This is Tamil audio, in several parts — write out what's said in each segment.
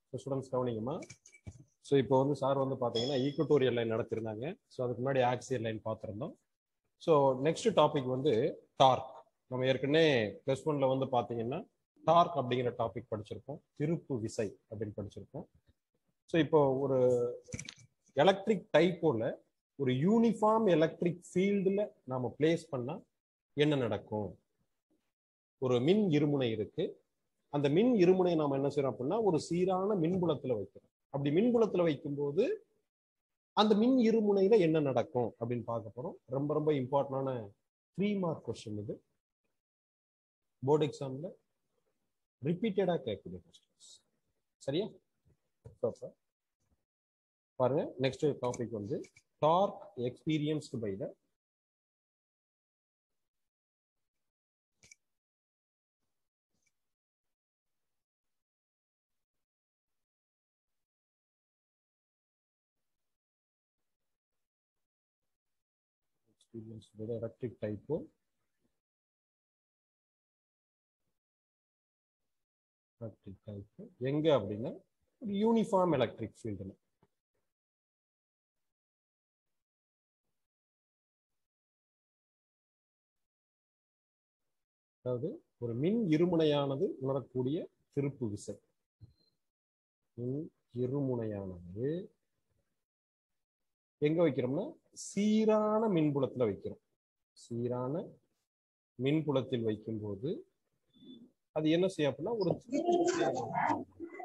ஸ்டூடெண்ட்ஸ் கவனிங்கம்மா ஸோ இப்போ வந்து சார் வந்து பார்த்தீங்கன்னா ஈக்குவட்டோரியல் லைன் நடத்திருந்தாங்க ஸோ அதுக்கு முன்னாடி ஆக்சியல் லைன் பார்த்துருந்தோம் ஸோ நெக்ஸ்ட் டாபிக் வந்து டார்க் நம்ம ஏற்கனவே ப்ளஸ் ஒன்ல வந்து பார்த்தீங்கன்னா டார்க் அப்படிங்கிற டாபிக் படிச்சிருக்கோம் திருப்பு விசை அப்படின்னு படிச்சிருக்கோம் ஸோ இப்போ ஒரு எலக்ட்ரிக் டைப்போல ஒரு யூனிஃபார்ம் எலக்ட்ரிக் ஃபீல்டில் நாம பிளேஸ் பண்ணால் என்ன நடக்கும் ஒரு மின் இருமுனை இருக்கு அந்த மின் இருமுனை நாம என்ன செய்யறோம் அப்படின்னா ஒரு சீரான மின்புலத்துல வைக்கிறோம் அப்படி மின்புலத்துல வைக்கும்போது அந்த மின் இருமுனையில என்ன நடக்கும் அப்படின்னு பார்க்க போறோம் ரொம்ப ரொம்ப இம்பார்ட்டன்டான த்ரீ மார்க் கொஸ்டின் இது போர்டு எக்ஸாம்ல ரிப்பீட்டடா கேட்கக்கூடிய கொஸ்டின்ஸ் சரியா சூப்பர் பாருங்க நெக்ஸ்ட் டாபிக் வந்து torque experienced by the experienced by the electric dipole electric dipole எங்க அப்படின்னா ஒரு யூனிஃபார்ம் எலக்ட்ரிக் ஃபீல்டுல அதாவது ஒரு மின் இருமுனையானது உணரக்கூடிய திருப்பு விசை மின் இருமுனையானது எங்க வைக்கிறோம்னா சீரான மின்புலத்துல வைக்கிறோம் சீரான மின்புலத்தில் வைக்கும்போது அது என்ன செய்யும் அப்படின்னா ஒரு திருப்பு விசையை உருவாக்கும்.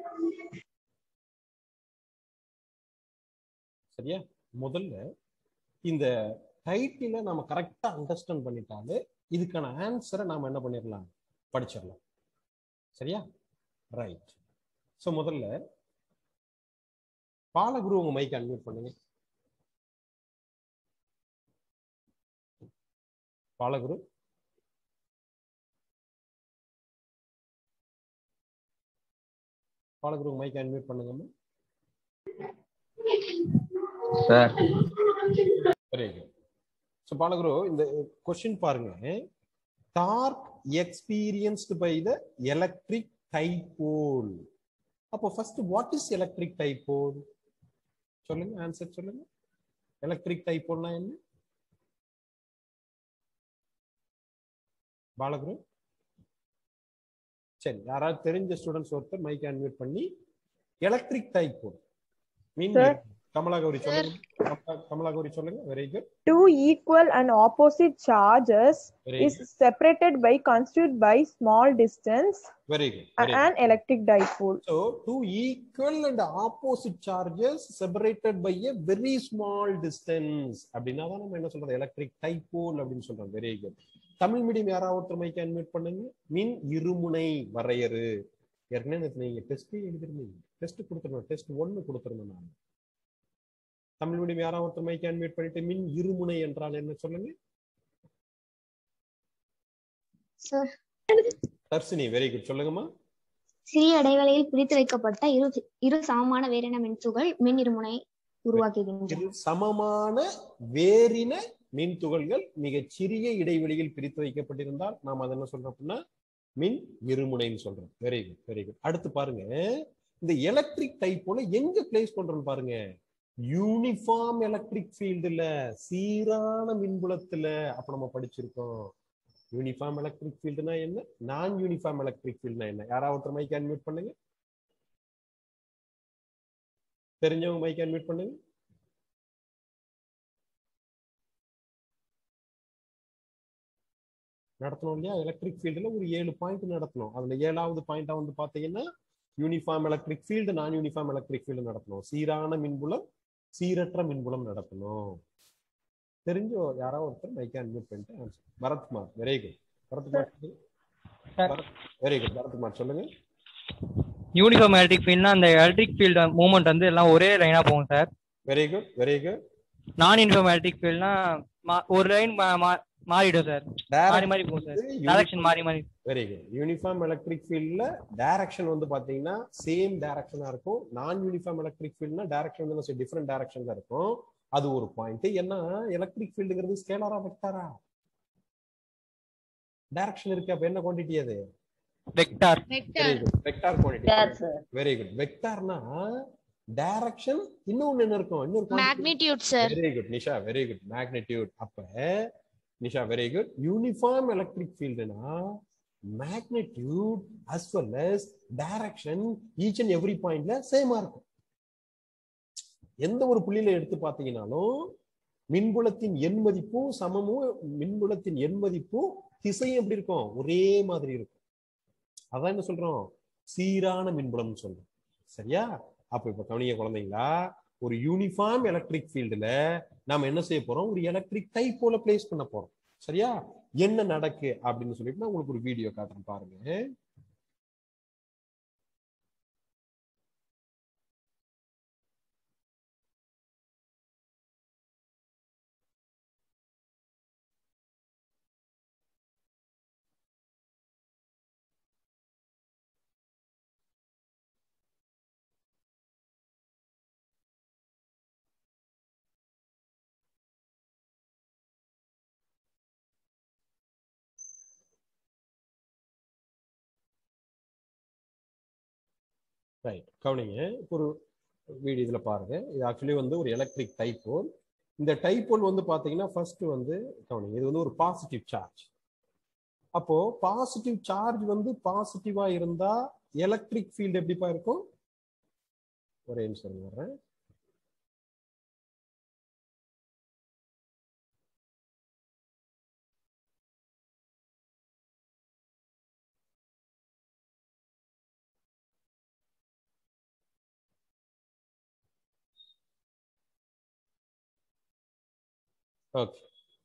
சரியா முதல்ல இந்த டைட்டில நம்ம கரெக்டா அண்டர்ஸ்டாண்ட் பண்ணிட்டாலே இதுக்கான ஆன்சரை நாம என்ன பண்ணிடலாம் படிச்சிடலாம் சரியா ரைட் ஸோ முதல்ல பாலகுரு உங்க மைக் அன்மியூட் பண்ணுங்க பாலகுரு பாலகுரு மைக் அன்மியூட் பண்ணுங்கம்மா sir very good so Balaguru இந்த கொஸ்டின் பாருங்க torque experienced by the electric dipole அப்போ first what is electric dipole சொல்லுங்க ஆன்சர் சொல்லுங்க எலக்ட்ரிக் டைபோல்னா என்ன பாலகுரு சரி யாராவது தெரிஞ்ச ஸ்டூடெண்ட்ஸ் ஒருத்தர் மைக் அன்மியூட் பண்ணி electric dipole mean Sir. Kamalagauri சொல்லுங்க கமலா- கமலாகௌரி சொல்லுங்க very good two equal and opposite charges very is separated by constituted by small distance very good and an electric dipole. So two equal and opposite charges separated by a very small distance. அப்படின்னா தான் நம்ம என்ன சொல்றது எலக்ட்ரிக் டைபோல் அப்படின்னு சொல்றோம் வெரி குட் தமிழ் மீடியம் யாராவது ஒருத்தர் மைக்கு அன்மியூட் பண்ணுங்க மின் இருமுனை வரையறு ஏற்கனவே நேத்து நீங்க டெஸ்ட் எழுதிருந்தீங்க டெஸ்ட் கொடுத்துருந்தோம் டெஸ்ட் ஒன்னு கொடுத்துருந்தோம் நான் தமிழ் மீடியம் யாராவது ஒருத்தர் மைக்கு அன்மியூட் பண்ணிட்டு மின் இருமுனை என்றால் என்ன சொல்லுங்க சார் தர்சினி வெரி குட் சொல்லுங்கம்மா சிறிய இடைவெளியில் பிரித்து வைக்கப்பட்ட இரு இரு சமமான வேறின மின்துகள் மின் இருமுனை உருவாக்குகின்றன இரு சமமான வேறின மின் துகள்கள் மிகச் சிறிய இடைவெளியில் பிரித்து வைக்கப்பட்டிருந்தால் நாம் அதை என்ன சொல்றோம் அப்படின்னா மின் இருமுனைன்னு சொல்றோம் வெரி குட் வெரி குட் அடுத்து பாருங்க இந்த எலக்ட்ரிக் டைப் போல எங்க பிளேஸ் பண்றோம் பாருங்க யூனிஃபார்ம் எலக்ட்ரிக் ஃபீல்டுல சீரான மின்புலத்துல அப்ப நம்ம படிச்சிருக்கோம் யூனிஃபார்ம் எலக்ட்ரிக் ஃபீல்டுனா என்ன நான் யூனிஃபார்ம் எலக்ட்ரிக் ஃபீல்டுனா என்ன யாராவது ஒருத்தர் மைக் அன்மியூட் பண்ணுங்க தெரிஞ்சவங்க மைக் அன்மியூட் பண்ணுங்க நடத்தணும் இல்லையா எலக்ட்ரிக் ஃபீல்டுல ஒரு ஏழு பாயிண்ட் நடத்தணும் அதுல ஏழாவது பாயிண்டா வந்து பாத்தீங்கன்னா யூனிஃபார்ம் எலக்ட்ரிக் ஃபீல்டு நான் யூனிஃபார்ம் எலக்ட்ரிக் ஃபீல்டு நடத்தணும் சீரான மின்புலம் சீரற்ற மின்புலம் நடத்தணும் தெரிஞ்சு யாராவது ஒருத்தர் மைக்கை அன்மியூட் பண்ணிட்டு answer. Bharathkumar very good Bharathkumar very good Bharathkumar சொல்லுங்க யூனிஃபார்ம் எலக்ட்ரிக் ஃபீல்ட்னா அந்த எலக்ட்ரிக் ஃபீல்டு மூவ்மெண்ட் வந்து எல்லாம் ஒரே லைனா போகும் sir very good very good நான் யூனிஃபார்ம் எலக்ட்ரிக் ஃபீல்ட்னா ஒரு லைன் மாறிடும் சார் மாறி மாறி போகும் சார் டைரக்ஷன் மாறி மாறி வெரி குட் யூனிஃபார்ம் எலக்ட்ரிக் ஃபீல்ட்ல டைரக்ஷன் வந்து பாத்தீங்கன்னா சேம் டைரக்ஷனா இருக்கும் நான் யூனிஃபார்ம் எலக்ட்ரிக் ஃபீல்ட்னா டைரக்ஷன் வந்து டிஃப்ரெண்ட் டைரக்ஷன்ல இருக்கும் அது ஒரு பாயிண்ட் ஏன்னா எலக்ட்ரிக் ஃபீல்டுங்கிறது ஸ்கேலரா வெக்டாரா டைரக்ஷன் இருக்கு அப்ப என்ன குவான்டிட்டி அது vector very good vector quantity very good வெக்டார்னா டைரக்ஷன் இன்னொன்னு என்ன இருக்கும் இன்னொரு magnitude sir very good Nisha very good magnitude அப்ப Nisha very good uniform electric ஃபீல்டுனா magnitude as well as direction each and every பாயிண்ட்ல சேமா இருக்கும் எந்த ஒரு புள்ளியில எடுத்து பார்த்தீங்கன்னாலும் மின்புலத்தின் எண் மதிப்பும் சமமும் மின்புலத்தின் எண் மதிப்பும் திசையும் எப்படி இருக்கும் ஒரே மாதிரி இருக்கும் அதான் என்ன சொல்றோம் சீரான மின்புலம்னு சொல்றோம் சரியா அப்ப இப்ப கவனிங்க குழந்தைங்களா ஒரு யூனிஃபார்ம் எலக்ட்ரிக் ஃபீல்டுல நாம என்ன செய்ய போறோம் ஒரு எலக்ட்ரிக் டைப் போல பிளேஸ் பண்ண போறோம் சரியா என்ன நடக்கு அப்படின்னு சொல்லிட்டு நான் உங்களுக்கு ஒரு வீடியோ காட்டுறேன் பாருங்க ரைட் கவனிங்க இப்போ ஒரு வீடியோ இதில் பாருங்க இது ஆக்சுவலி வந்து ஒரு எலக்ட்ரிக் டைப்போல் இந்த டைப்போல் வந்து பார்த்தீங்கன்னா ஃபர்ஸ்ட் வந்து கவனிங்க இது வந்து ஒரு பாசிட்டிவ் சார்ஜ் அப்போ பாசிட்டிவ் சார்ஜ் வந்து பாசிட்டிவா இருந்தா எலக்ட்ரிக் ஃபீல்டு எப்படிப்பா இருக்கும் ஒரே நிமிஷம் வர்றேன் ஓகே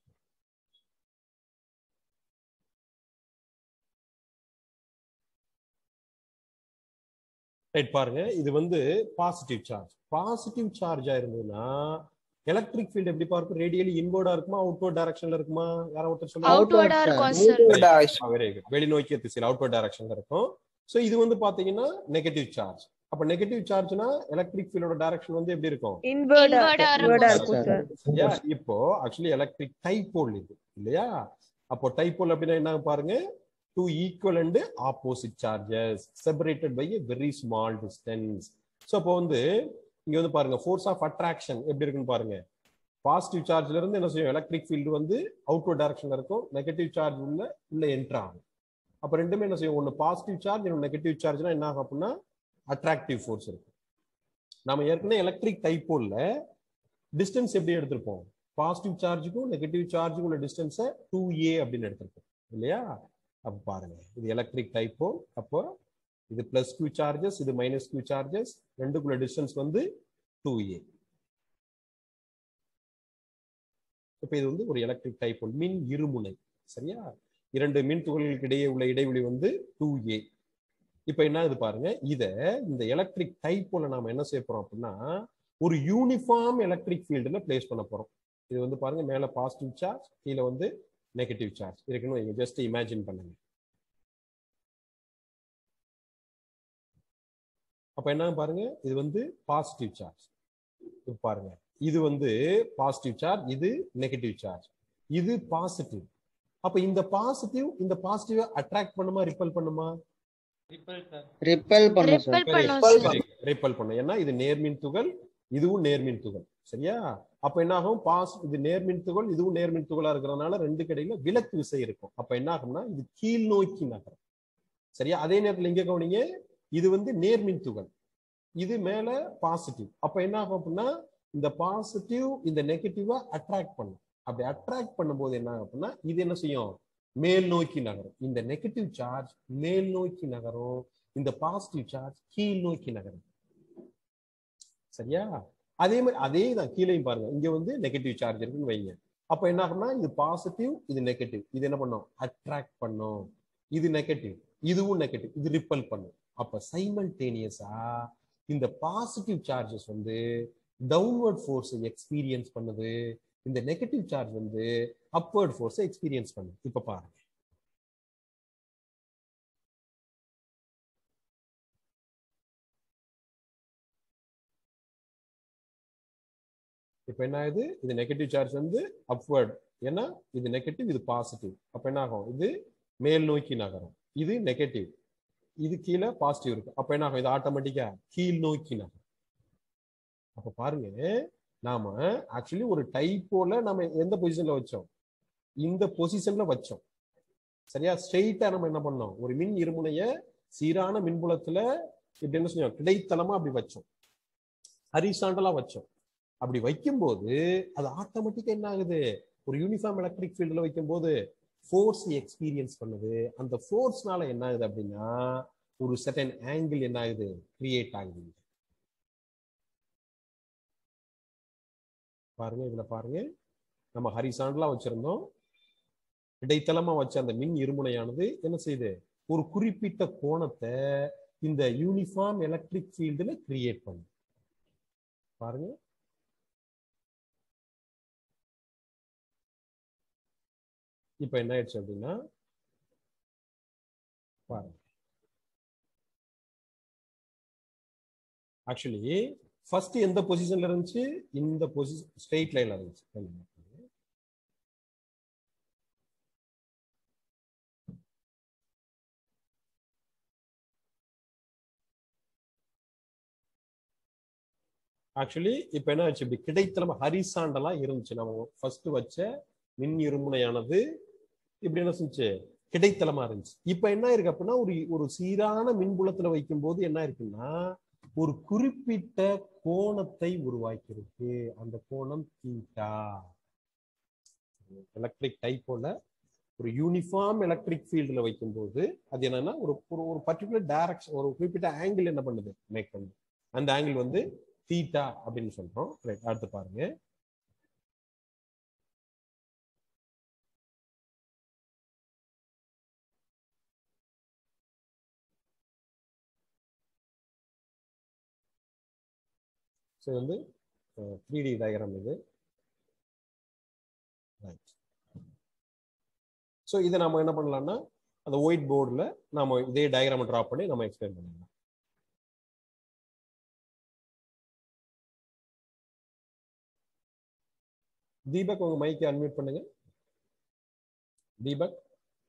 ரைட் பாருங்க இது வந்து பாசிட்டிவ் சார்ஜ் பாசிட்டிவ் சார்ஜா இருந்ததுன்னா எலக்ட்ரிக் ஃபீல்ட் எப்படி இருக்கும் ரேடியலி இன்வர்டா இருக்குமா அவுட்வர்ட் டைரக்ஷன்ல இருக்குமா யாரோ ஒருத்தர் சொல்லுங்க அவுட்வர்டா இருக்கும் சார் வெரி குட் வெளிநோக்கிய திசையில் அவுட்வர்ட் டைரக்ஷன்ல இருக்கும் சோ இது வந்து பாத்தீங்கன்னா நெகட்டிவ் சார்ஜ் அப்ப நெகட்டிவ் சார்ஜ்னா எலக்ட்ரிக் ஃபீல்டோட டைரக்ஷன் வந்து எப்படி இருக்கும் இன்வர்டா Inward-ஆ இன்வர்டா இருக்கும் இருக்கும் சார் சரியா இப்போ ஆக்சுவலி எலக்ட்ரிக் டைப்போல் இது இல்லையா அப்போ டைப்போல் அப்படின்னா என்ன பாருங்க two equal and opposite charges separated by a very small distance so அப்போ வந்து இங்க வந்து பாருங்க ஃபோர்ஸ் ஆஃப் அட்ராக்ஷன் எப்படி இருக்குன்னு பாருங்க பாசிட்டிவ் சார்ஜ்ல இருந்து என்ன செய்யும் எலக்ட்ரிக் ஃபீல்டு வந்து அவுட்வர்ட் டைரக்ஷன்ல இருக்கும் நெகட்டிவ் சார்ஜ் உள்ள உள்ள என்ட்ரு ஆகும் அப்ப ரெண்டுமே என்ன செய்யும் ஒன்னு பாசிட்டிவ் சார்ஜ் இன்னொன்று நெகட்டிவ் சார்ஜ்னா என்ன ஆகும் அப்படின்னா அட்ராக்டிவ் ஃபோர்ஸ் இருக்கும் நாம ஏற்கனவே எலக்ட்ரிக் டைப்போல்ல டிஸ்டன்ஸ் எப்படி எடுத்திருப்போம் பாசிட்டிவ் சார்ஜுக்கும் நெகட்டிவ் சார்ஜுக்கும் உள்ள டிஸ்டன்ஸை டூ ஏ அப்படின்னு எடுத்திருப்போம் இல்லையா அப்ப பாருங்க இது எலக்ட்ரிக் டைப்போ அப்போ இது பிளஸ் கியூ சார்ஜஸ் இது மைனஸ் கியூ சார்ஜஸ் ரெண்டுக்குள்ள டிஸ்டன்ஸ் வந்து டூ ஏ இப்போ இது வந்து ஒரு எலக்ட்ரிக் டைப்போல் மின் இருமுனை சரியா இரண்டு மின் துகள்களுக்கு இடையே உள்ள இடைவெளி வந்து டூ ஏ இப்போ என்ன இது பாருங்க இத இந்த எலக்ட்ரிக் டைப்போல நாம என்ன செய்ய போறோம் அப்படின்னா ஒரு யூனிஃபார்ம் எலக்ட்ரிக் ஃபீல்டுல பிளேஸ் பண்ண போறோம் இது வந்து பாருங்க மேல பாசிட்டிவ் சார்ஜ் கீழே வந்து நெகட்டிவ் சார்ஜ் இருக்குன்னு நீங்க ஜஸ்ட் இமேஜின் பண்ணுங்க அப்ப என்ன பாருங்க இது வந்து பாசிட்டிவ் சார்ஜ் இது பாருங்க இது வந்து பாசிட்டிவ் சார்ஜ் இது நெகட்டிவ் சார்ஜ் இது பாசிட்டிவ் அப்ப இந்த பாசிட்டிவ் இந்த பாசிட்டிவ் அட்ராக்ட் பண்ணுமா ரிப்பல் பண்ணுமா ரிப்பல் பண்ணும் சார் ரிப்பல் பண்ணும் சார் ரிப்பல் பண்ணும் ஏன்னா இது நேர்மின் துகள் இதுவும் நேர்மின் துகள் சரியா அப்ப என்ன ஆகும் பாஸ் இது நேர்மின் துகள் இதுவும் நேர்மின் துகளா இருக்கிறதுனால ரெண்டு இடையில விலக்கு விசை இருக்கும் அப்ப என்ன ஆகும்னா இது கீழ் நோக்கி நகரும் சரியா அதே நேரத்துல இங்க கவனிங்க இது வந்து நேர்மின் துகள் இது மேல பாசிட்டிவ் அப்ப என்ன ஆகும் அப்படின்னா இந்த பாசிட்டிவ் இந்த நெகட்டிவா அட்ராக்ட் பண்ணும் அப்படி அட்ராக்ட் பண்ணும்போது என்ன ஆகும் அப்படின்னா இது என்ன செய்யும் மேல் நோக்கி நகரும் இந்த நெகட்டிவ் சார்ஜ் மேல் நோக்கி நகரும் இந்த பாசிட்டிவ் சார்ஜ் கீழ் நோக்கி நகரும் சரியா அதே மாதிரி அதே தான் கீழேயும் பாருங்க இங்க வந்து நெகட்டிவ் சார்ஜ் இருக்குன்னு வைங்க அப்ப என்ன ஆகும்னா இது பாசிட்டிவ் இது நெகட்டிவ் இது என்ன பண்ணும் அட்ராக்ட் பண்ணும் இது நெகட்டிவ் இதுவும் நெகட்டிவ் இது ரிப்பல் பண்ணும் அப்ப சைமல்டேனியஸா இந்த பாசிட்டிவ் சார்ஜஸ் வந்து டவுன்வர்ட் ஃபோர்ஸை எக்ஸ்பீரியன்ஸ் பண்ணுது இந்த நெகட்டிவ் சார்ஜ் வந்து அப்வர்ட் ஃபோர்ஸை எக்ஸ்பீரியன்ஸ் பண்ணுது இப்ப பாருங்க இப்போ என்ன ஆகுது இது நெகட்டிவ் சார்ஜ் வந்து அப்வர்ட் ஏன்னா இது நெகட்டிவ் இது பாசிட்டிவ் அப்ப என்ன ஆகும் இது மேல் நோக்கி நகரும் இது நெகட்டிவ் இது கீழே பாசிட்டிவ் இருக்கு அப்ப என்ன ஆகும் இது ஆட்டோமேட்டிக்கா கீழ் நோக்கி நகரும் அப்ப பாருங்க நாம ஆக்சுவலி ஒரு டைப்போல நம்ம எந்த பொசிஷன்ல வச்சோம் இந்த பொசிஷன்ல வச்சோம் சரியா ஸ்ட்ரெயிட்டா நம்ம என்ன பண்ணோம் ஒரு மின் இருமுனைய சீரான மின்புலத்துல இப்படி என்ன செஞ்சோம் கிடைத்தளமா அப்படி வச்சோம் ஹரிசாண்டலா வச்சோம் அப்படி வைக்கும்போது அது ஆட்டோமேட்டிக்கா என்ன ஆகுது ஒரு யூனிஃபார்ம் எலக்ட்ரிக் ஃபீல்டில் வைக்கும்போது ஃபோர்ஸ் எக்ஸ்பீரியன்ஸ் பண்ணுது அந்த ஃபோர்ஸ்னால என்ன ஆகுது அப்படின்னா ஒரு செட்டன் ஆங்கிள் என்ன ஆகுது கிரியேட் ஆகுது பாருங்க இதுல பாருங்க நம்ம ஹரிசாண்டலா வச்சிருந்தோம் இடைத்தளமா வச்ச அந்த மின் இருமுனையானது என்ன செய்யுது ஒரு குறிப்பிட்ட கோணத்தை இந்த யூனிஃபார்ம் எலக்ட்ரிக் ஃபீல்டுல கிரியேட் பண்ணுது பாருங்க இப்ப என்ன ஆயிடுச்சு அப்படின்னா பாருங்க ஆக்சுவலி ஃபர்ஸ்ட் எந்த பொசிஷன்ல இருந்துச்சு இந்த பொசிஷன் ஸ்ட்ரெயிட் லைன்ல இருந்துச்சு ஆக்சுவலி இப்ப என்ன ஆச்சு இப்படி கிடைத்தளமா ஹரிசாண்டலா இருந்துச்சு நம்ம ஃபர்ஸ்ட் வச்ச மின் இருமுனையானது இப்படி என்ன செஞ்சு கிடைத்தளமா இருந்துச்சு இப்ப என்ன இருக்கு அப்படின்னா ஒரு ஒரு சீரான மின்புலத்துல வைக்கும் போது என்ன இருக்குன்னா ஒரு குறிப்பிட்ட கோணத்தை உருவாக்கியிருக்கு அந்த கோணம் தீட்டா எலக்ட்ரிக் டைப்போல ஒரு யூனிஃபார்ம் எலக்ட்ரிக் ஃபீல்டில் வைக்கும்போது அது என்னன்னா ஒரு ஒரு ஒரு பர்டிகுலர் டைரக்ஷன் ஒரு குறிப்பிட்ட ஆங்கிள் என்ன பண்ணுது மேக் பண்ணுது அந்த ஆங்கிள் வந்து தீட்டா அப்படின்னு சொல்றோம் ரைட் அடுத்து பாருங்க ஸோ வந்து த்ரீ டி டயக்ராம் இது ரைட் ஸோ இதை நம்ம என்ன பண்ணலாம்னா அந்த ஒயிட் போர்டில் நாம இதே டயக்ராம் ட்ரா பண்ணி நம்ம எக்ஸ்பிளைன் பண்ணிடலாம் தீபக் உங்க மைக்கை அன்மியூட் பண்ணுங்க தீபக்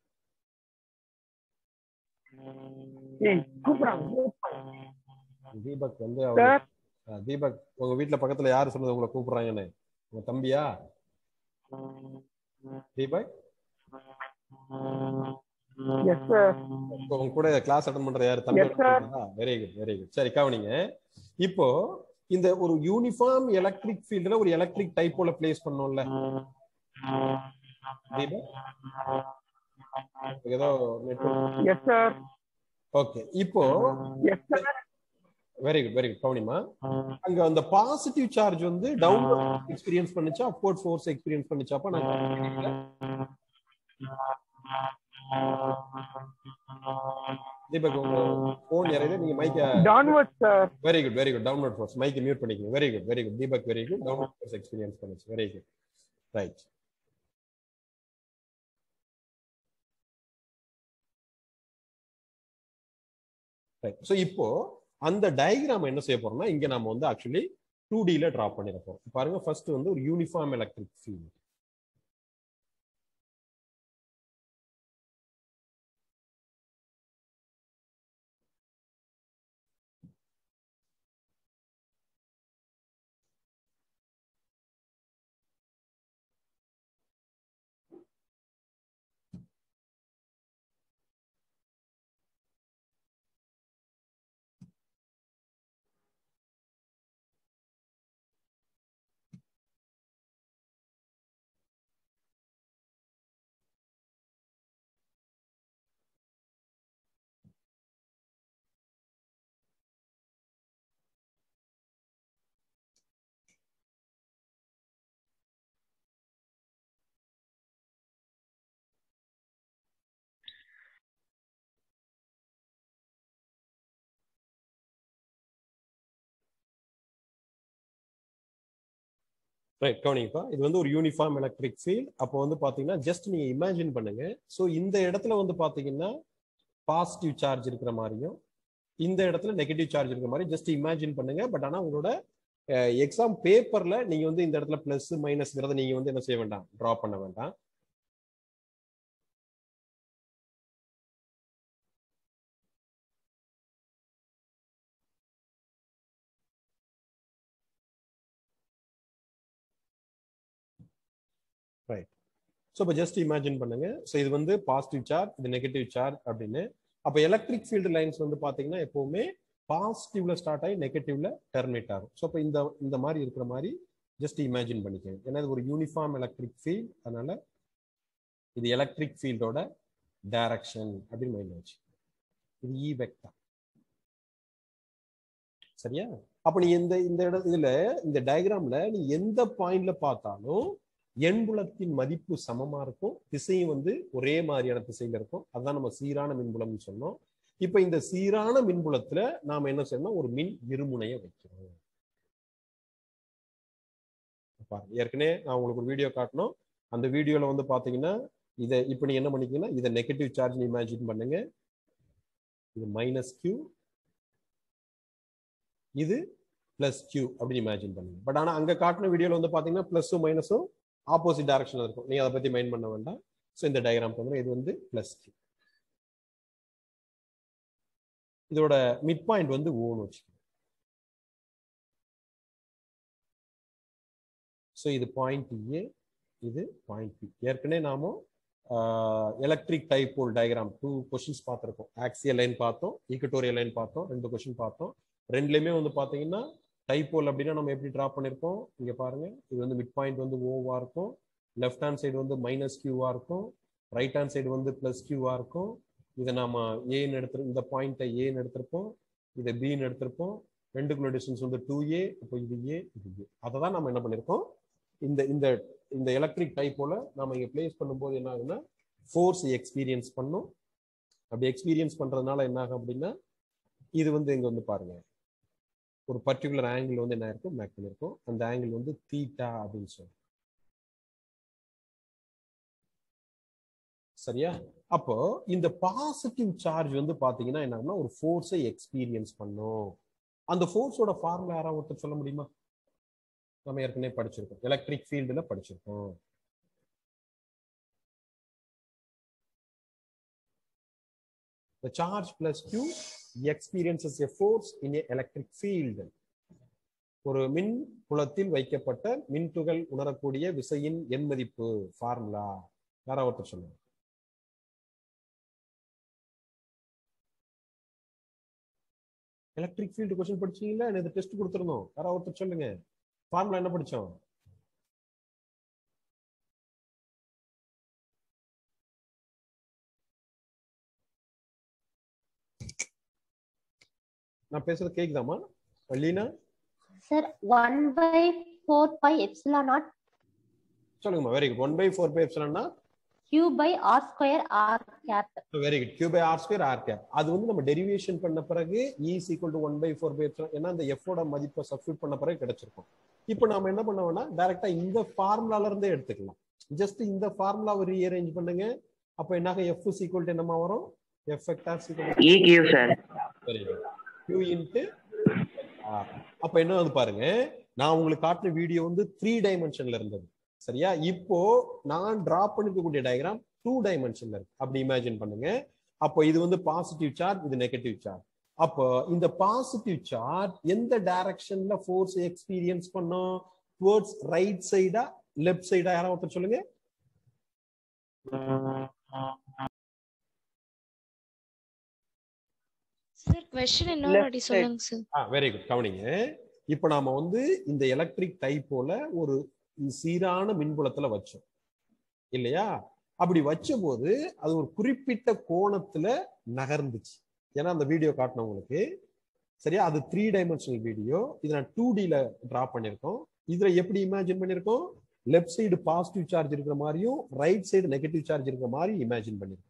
தீபக் வந்து அவர் தீபக் உங்க வீட்ல பக்கத்துல யாரு சொன்னது உங்களை கூப்பிடுறாங்கன்னு உங்க தம்பியா தீபக் உங்க கூட கிளாஸ் அட்டன் பண்ற யாரு தம்பி வெரி குட் வெரி குட் சரி கவனிங்க இப்போ இந்த ஒரு யூனிஃபார்ம் எலக்ட்ரிக் ஃபீல்ட்ல ஒரு எலக்ட்ரிக் டைப்போல பிளேஸ் பண்ணோம்ல தீபக் ஏதோ நெட்வொர்க் ஓகே இப்போ வெரி குட் வெரி குட் கவனிமா அங்க அந்த பாசிட்டிவ் சார்ஜ் வந்து டவுன் எக்ஸ்பீரியன்ஸ் பண்ணுச்சா அப்வர்ட் ஃபோர்ஸ் எக்ஸ்பீரியன்ஸ் பண்ணுச்சா அப்ப நான் தீபக் உங்க போன் யாரையில நீங்க மைக்க downward sir very good very good downward force மைக்க மியூட் பண்ணிக்கங்க very good very good Deepak very good downward force experience பண்ணுச்சு very good right right so இப்போ அந்த டயக்ராம் என்ன செய்ய போறோம்னா இங்க நம்ம வந்து ஆக்சுவலி டூ டில டிரா பண்ணிட போறோம் பாருங்க ஃபர்ஸ்ட் வந்து ஒரு யூனிஃபார்ம் எலக்ட்ரிக் ஃபீல்ட் ரைட் கவனிங்கப்பா இது வந்து ஒரு யூனிஃபார்ம் எலக்ட்ரிக் ஃபீல்ட் அப்போ வந்து பாத்தீங்கன்னா ஜஸ்ட் நீங்க இமேஜின் பண்ணுங்க ஸோ இந்த இடத்துல வந்து பாத்தீங்கன்னா பாசிட்டிவ் சார்ஜ் இருக்கிற மாதிரியும் இந்த இடத்துல நெகட்டிவ் சார்ஜ் இருக்கிற மாதிரி ஜஸ்ட் இமேஜின் பண்ணுங்க பட் ஆனா உங்களோட எக்ஸாம் பேப்பர்ல நீங்க வந்து இந்த இடத்துல பிளஸ் மைனஸ்ங்கிறத நீங்க வந்து என்ன செய்ய வேண்டாம் டிரா பண்ண வேண்டாம் ரைட் ஸோ இப்போ ஜஸ்ட் இமேஜின் பண்ணுங்க ஸோ இது வந்து பாசிட்டிவ் சார்ஜ் இது நெகட்டிவ் சார்ஜ் அப்படின்னு அப்போ எலக்ட்ரிக் ஃபீல்டு லைன்ஸ் வந்து பார்த்தீங்கன்னா எப்பவுமே பாசிட்டிவ்ல ஸ்டார்ட் ஆகி நெகட்டிவ்ல டெர்மினேட் ஆகும் ஸோ இப்போ இந்த இந்த மாதிரி இருக்கிற மாதிரி ஜஸ்ட் இமேஜின் பண்ணிக்கோங்க ஏன்னா இது ஒரு யூனிஃபார்ம் எலக்ட்ரிக் ஃபீல்ட் அதனால இது எலக்ட்ரிக் ஃபீல்டோட டைரக்ஷன் அப்படின்னு மைண்ட் வச்சு இது இ வெக்டர் சரியா அப்ப நீ இந்த இந்த இட இதுல இந்த டயக்ராம்ல நீ எந்த பாயிண்ட்ல பார்த்தாலும் எண்புலத்தின் மதிப்பு சமமா இருக்கும் திசையும் வந்து ஒரே மாதிரியான திசையில இருக்கும் அதுதான் நம்ம சீரான மின்புலம்னு சொன்னோம் இப்ப இந்த சீரான மின்புலத்துல நாம என்ன செய்யணும் ஒரு மின் இருமுனையை வைக்கிறோம் பாருங்க ஏற்கனவே நான் உங்களுக்கு ஒரு வீடியோ காட்டணும் அந்த வீடியோல வந்து பாத்தீங்கன்னா இதை இப்ப நீ என்ன பண்ணிக்கீங்கன்னா இதை நெகட்டிவ் சார்ஜ் இமேஜின் பண்ணுங்க இது மைனஸ் கியூ இது பிளஸ் கியூ அப்படின்னு இமேஜின் பண்ணுங்க பட் ஆனா அங்க காட்டின வீடியோல வந்து பாத்தீங்கன்னா பிளஸும் மைனஸும் ஆப்போசிட் டைரக்ஷன்ல இருக்கும் நீங்க அதை பத்தி மைண்ட் பண்ண வேண்டாம் ஸோ இந்த டயக்ராம் வந்து இது வந்து பிளஸ் கியூ இதோட மிட் பாயிண்ட் வந்து ஓன்னு வச்சுக்கோங்க ஸோ இது பாயிண்ட் ஏ இது பாயிண்ட் பி ஏற்கனவே நாம electric dipole diagram two questions பார்த்துருக்கோம் ஆக்சியல் லைன் பார்த்தோம் ஈக்குட்டோரியல் லைன் பார்த்தோம் ரெண்டு கொஷின் பார்த்தோம் ரெண்டுலையுமே வந்து பார்த்தீங்கன்னா டைபோல் அப்படின்னா நம்ம எப்படி ட்ரா பண்ணியிருக்கோம் இங்கே பாருங்க இது வந்து மிட் பாயிண்ட் வந்து ஓவா இருக்கும் லெஃப்ட் ஹேண்ட் சைடு வந்து மைனஸ் கியூவா இருக்கும் ரைட் ஹேண்ட் சைடு வந்து பிளஸ் கியூவா இருக்கும் இதை நாம ஏன்னு எடுத்து இந்த பாயிண்ட்டை ஏன்னு எடுத்திருப்போம் இதை பின்னு எடுத்திருப்போம் ரெண்டுக்குள்ள டிஸ்டன்ஸ் வந்து டூ ஏ இப்போ இது ஏ இது ஏ அதை தான் நம்ம என்ன பண்ணியிருக்கோம் இந்த இந்த இந்த எலக்ட்ரிக் டைப்போல நம்ம இங்க பிளேஸ் பண்ணும்போது என்ன ஆகுதுன்னா ஃபோர்ஸ் எக்ஸ்பீரியன்ஸ் பண்ணும் அப்படி எக்ஸ்பீரியன்ஸ் பண்றதுனால என்ன ஆகும் அப்படின்னா இது வந்து இங்க வந்து பாருங்க ஒரு பர்டிகுலர் ஆங்கிள் வந்து என்ன இருக்கும் மேக் பண்ணிருக்கும் அந்த ஆங்கிள் வந்து தீட்டா அப்படின்னு சொல்லுவோம் சரியா அப்போ இந்த பாசிட்டிவ் சார்ஜ் வந்து பாத்தீங்கன்னா என்ன ஒரு ஃபோர்ஸை எக்ஸ்பீரியன்ஸ் பண்ணும் அந்த ஃபோர்ஸோட ஃபார்முலா யாராவது ஒருத்தர் சொல்ல முடியுமா நம்ம ஏற்கனவே படிச்சிருக்கோம் எலக்ட்ரிக் ஃபீல்டுல படிச்சிருக்கோம் The charge plus Q experiences a force in a electric field. ஒரு மின் புலத்தில் வைக்கப்பட்ட மின்துகள் உணரக்கூடிய விசையின் எண் மதிப்பு ஃபார்முலா யாரா ஒருத்தர் சொல்லுங்க எலக்ட்ரிக் ஃபீல்டு கொஸ்டின் படிச்சீங்களா எனக்கு டெஸ்ட் கொடுத்துருந்தோம் யாரா ஒருத்தர் சொல்லுங்க ஃபார்முலா என்ன படிச்சோம் நான் பேசுறது கேக்குதாமா Leena sir one by four pi epsilon naught சொல்லுங்கம்மா very good one by four pi epsilon q by r square r cap very good q by r square r cap அது வந்து நம்ம டெரிவேஷன் பண்ண பிறகு is equal to one by four pi epsilon ஏன்னா அந்த எஃபோட மதிப்பை சப்ஸ்டியூட் பண்ண பிறகு கிடைச்சிருக்கும் இப்போ நாம என்ன பண்ணுவோம்னா டைரக்டா இந்த ஃபார்முலால இருந்தே எடுத்துக்கலாம் ஜஸ்ட் இந்த ஃபார்முலாவை ரீஅரேஞ்ச் பண்ணுங்க அப்போ என்னாக எஃப் ஈக்குவல் டு என்னமா வரும் F vector equal EQ sir very good q into அப்ப என்ன வந்து பாருங்க நான் உங்களுக்கு காட்டின வீடியோ வந்து த்ரீ டைமென்ஷன்ல இருந்தது சரியா இப்போ நான் டிரா பண்ணிருக்கக்கூடிய டயக்ராம் டூ டைமென்ஷன்ல இருக்கு அப்படி இமேஜின் பண்ணுங்க அப்போ இது வந்து பாசிட்டிவ் சார்ஜ் இது நெகட்டிவ் சார்ஜ் அப்போ இந்த பாசிட்டிவ் சார்ஜ் எந்த டைரக்ஷன்ல ஃபோர்ஸ் எக்ஸ்பீரியன்ஸ் பண்ணும் டுவர்ட்ஸ் ரைட் சைடா லெஃப்ட் சைடா யாராவது ஒருத்தர் சொல்லுங்க சார் கொஸ்டின் இன்னொரு வாட்டி சொல்லுங்க சார் ஆ வெரி குட் கவனிங்க இப்போ நாம வந்து இந்த எலக்ட்ரிக் டைப்போல ஒரு சீரான மின்புலத்துல வச்சோம் இல்லையா அப்படி வச்ச போது அது ஒரு குறிப்பிட்ட கோணத்துல நகர்ந்துச்சு ஏன்னா அந்த வீடியோ காட்டினவங்களுக்கு சரியா அது த்ரீ டைமென்ஷனல் வீடியோ இதை நான் டூ டில டிரா பண்ணியிருக்கோம் இதுல எப்படி இமேஜின் பண்ணியிருக்கோம் லெஃப்ட் சைடு பாசிட்டிவ் சார்ஜ் இருக்கிற மாதிரியும் ரைட் சைடு நெகட்டிவ் சார்ஜ் இருக்கிற மாதிரி இமேஜின் பண்ணியிருக்கோம்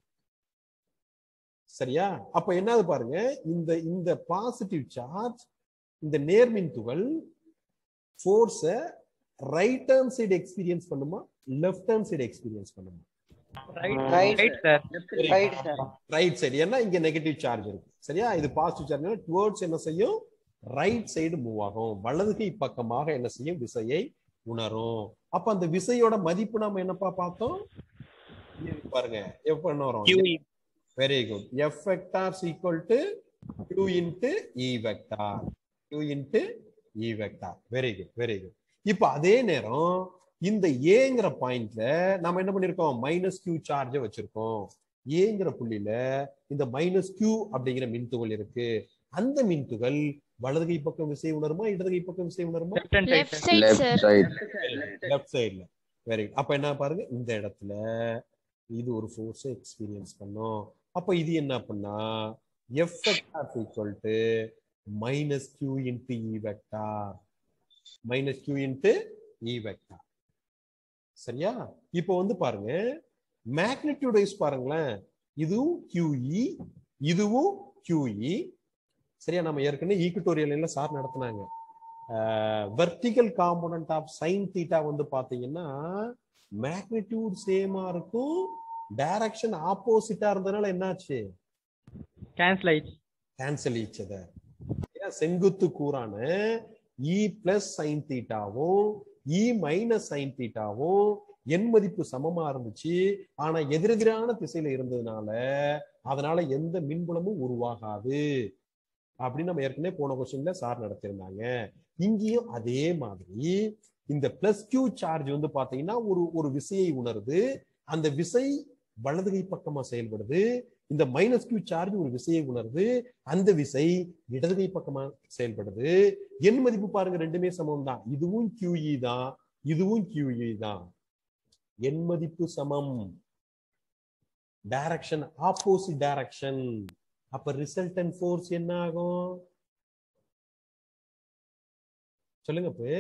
சரியா அப்ப என்னது பாருங்க இந்த இந்த பாசிட்டிவ் சார்ஜ் இந்த நேர்மின் துகள் force right hand side experience பண்ணுமா லெஃப்ட் ஹேண்ட் சைடு எக்ஸ்பீரியன்ஸ் பண்ணுமா right sir right sir right side ஏன்னா இங்க நெகட்டிவ் சார்ஜ் இருக்கு சரியா இது பாசிட்டிவ் சார்ஜ் டுவர்ட்ஸ் என்ன செய்யும் ரைட் சைடு மூவ் ஆகும் வலது கை பக்கமாக என்ன செய்யும் விசையை உணரும் அப்ப அந்த விசையோட மதிப்பு நாம என்னப்பா பார்த்தோம் இது பாருங்க எப்ப என்ன வரும் very good F vector equal to q into E vector q into E vector very good very good இப்போ அதே நேரம் இந்த ஏங்கிற பாயிண்ட்ல நம்ம என்ன பண்ணிருக்கோம் மைனஸ் கியூ சார்ஜ வச்சிருக்கோம் ஏங்கிற புள்ளியில இந்த மைனஸ் கியூ அப்படிங்கிற மின்துகள் இருக்கு அந்த மின்துகள் வலது கை பக்கம் விசை உணருமா இடது கை பக்கம் விசை உணருமா left hand left side side left sir side left சைடுல வெரி குட் அப்ப என்ன பாருங்க இந்த இடத்துல இது ஒரு ஃபோர்ஸ் எக்ஸ்பீரியன்ஸ் பண்ணும் அப்ப இது என்ன பண்ணா F vector equal to minus q into E vector minus q into E vector சரியா இப்போ வந்து பாருங்க மேக்னிடியூட் வைஸ் பாருங்களேன் இதுவும் QE இதுவும் QE சரியா நம்ம ஏற்கனவே ஈக்குட்டோரியல் சார் நடத்துனாங்க vertical component of sine theta வந்து பாத்தீங்கன்னா மேக்னிடியூட் சேமா இருக்கும் டைரக்ஷன் ஆப்போசிட்டா இருந்ததுனால என்னாச்சு கேன்சல் ஆயிடுச்சு கேன்சல் ஈச் அதர் செங்குத்து கூறான இ பிளஸ் சைன் தீட்டாவும் இ மைனஸ் சைன் தீட்டாவும் எண் மதிப்பு சமமா இருந்துச்சு ஆனா எதிரெதிரான திசையில இருந்ததுனால அதனால எந்த மின்புலமும் உருவாகாது அப்படின்னு நம்ம ஏற்கனவே போன கொஸ்டின்ல சார் நடத்திருந்தாங்க இங்கேயும் அதே மாதிரி இந்த பிளஸ் கியூ சார்ஜ் வந்து பாத்தீங்கன்னா ஒரு ஒரு விசையை உணருது அந்த விசை வலது கை பக்கமா செயல்படுது இந்த மைனஸ் கியூ சார்ஜ் ஒரு விசையை உணருது அந்த விசை இடது கை பக்கமா செயல்படுது எண் மதிப்பு பாருங்க ரெண்டுமே சமம் தான் இதுவும் QE தான் இதுவும் QE தான் எண் மதிப்பு சமம் டைரக்ஷன் ஆப்போசிட் டைரக்ஷன் அப்ப ரிசல்டன்ட் ஃபோர்ஸ் என்ன ஆகும் சொல்லுங்க இப்போ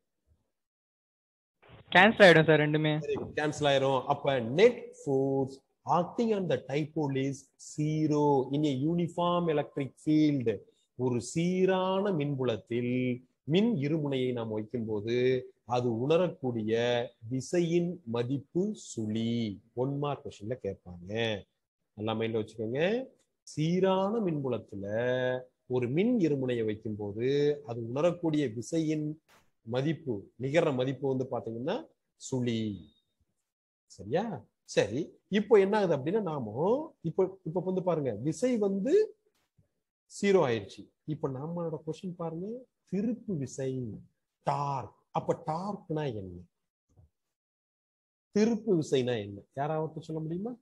கேன்சல் ஆயிடும் சார் ரெண்டுமே கேன்சல் ஆயிரும் அப்ப net force acting on the dipole is zero in a uniform electric field ஒரு சீரான மின்புலத்தில் மின் இருமுனையை நாம் வைக்கும்போது அது உணரக்கூடிய விசையின் மதிப்பு சுழி ஒன் மார்க் கொஸ்டின்ல கேட்பாங்க நல்லா மைண்ட்ல வச்சுக்கோங்க சீரான மின்புலத்துல ஒரு மின் இருமுனையை வைக்கும்போது அது உணரக்கூடிய விசையின் மதிப்பு நிகர மதிப்பு வந்து பாத்தீங்கன்னா சுழி சரியா சரி இப்போ என்ன ஆகுது அப்படின்னா நாம இப்போ இப்போ வந்து பாருங்க விசை வந்து ஜீரோ ஆயிடுச்சு இப்போ நம்மளோட கொஸ்டின் பாருங்க திருப்பு விசை டார்க் அப்ப டார்க்னா என்ன திருப்பு விசைனா என்ன யாராவது சொல்ல முடியுமா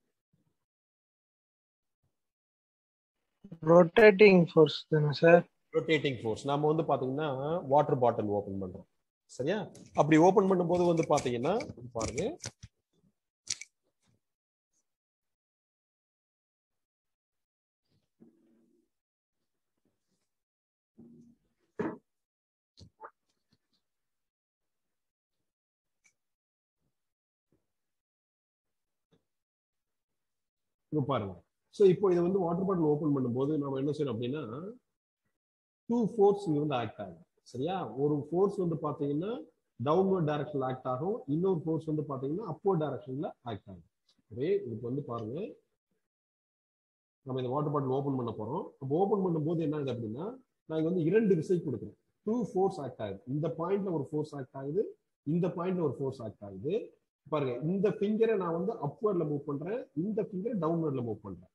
ரொட்டேட்டிங் ஃபோர்ஸ் தானே சார் ரொட்டேட்டிங் ஃபோர்ஸ் நாம வந்து பாத்தீங்கன்னா வாட்டர் பாட்டில் ஓபன் பண்றோம் சரியா அப்படி ஓபன் பண்ணும்போது வந்து பாத்தீங்கன்னா பாருங்க இங்க பாருங்க ஸோ இப்போ இதை வந்து வாட்டர் பாட்டில் ஓபன் பண்ணும்போது நம்ம என்ன செய்யணும் அப்படின்னா டூ ஃபோர்ஸ் இங்க வந்து ஆக்ட் ஆகும் சரியா ஒரு ஃபோர்ஸ் வந்து பாத்தீங்கன்னா டவுன்வர்ட் டைரக்ஷன்ல ஆக்ட் ஆகும் இன்னொரு ஃபோர்ஸ் வந்து பாத்தீங்கன்னா அப்போர்ட் டைரக்ஷன்ல ஆக்ட் ஆகும் ஒரே இதுக்கு வந்து பாருங்க நம்ம இந்த வாட்டர் பாட்டில் ஓபன் பண்ண போறோம் அப்போ ஓபன் பண்ணும்போது என்ன ஆகுது அப்படின்னா நான் இங்க வந்து இரண்டு விசை கொடுக்குறேன் டூ ஃபோர்ஸ் ஆக்ட் ஆகுது இந்த பாயிண்ட்ல ஒரு ஃபோர்ஸ் ஆக்ட் ஆகுது இந்த பாயிண்ட்ல ஒரு ஃபோர்ஸ் ஆக்ட் ஆகுது பாருங்க இந்த ஃபிங்கரை நான் வந்து அப்வர்ட்ல மூவ் பண்றேன் இந்த ஃபிங்கரை டவுன்வர்ட்ல மூவ் பண்றேன்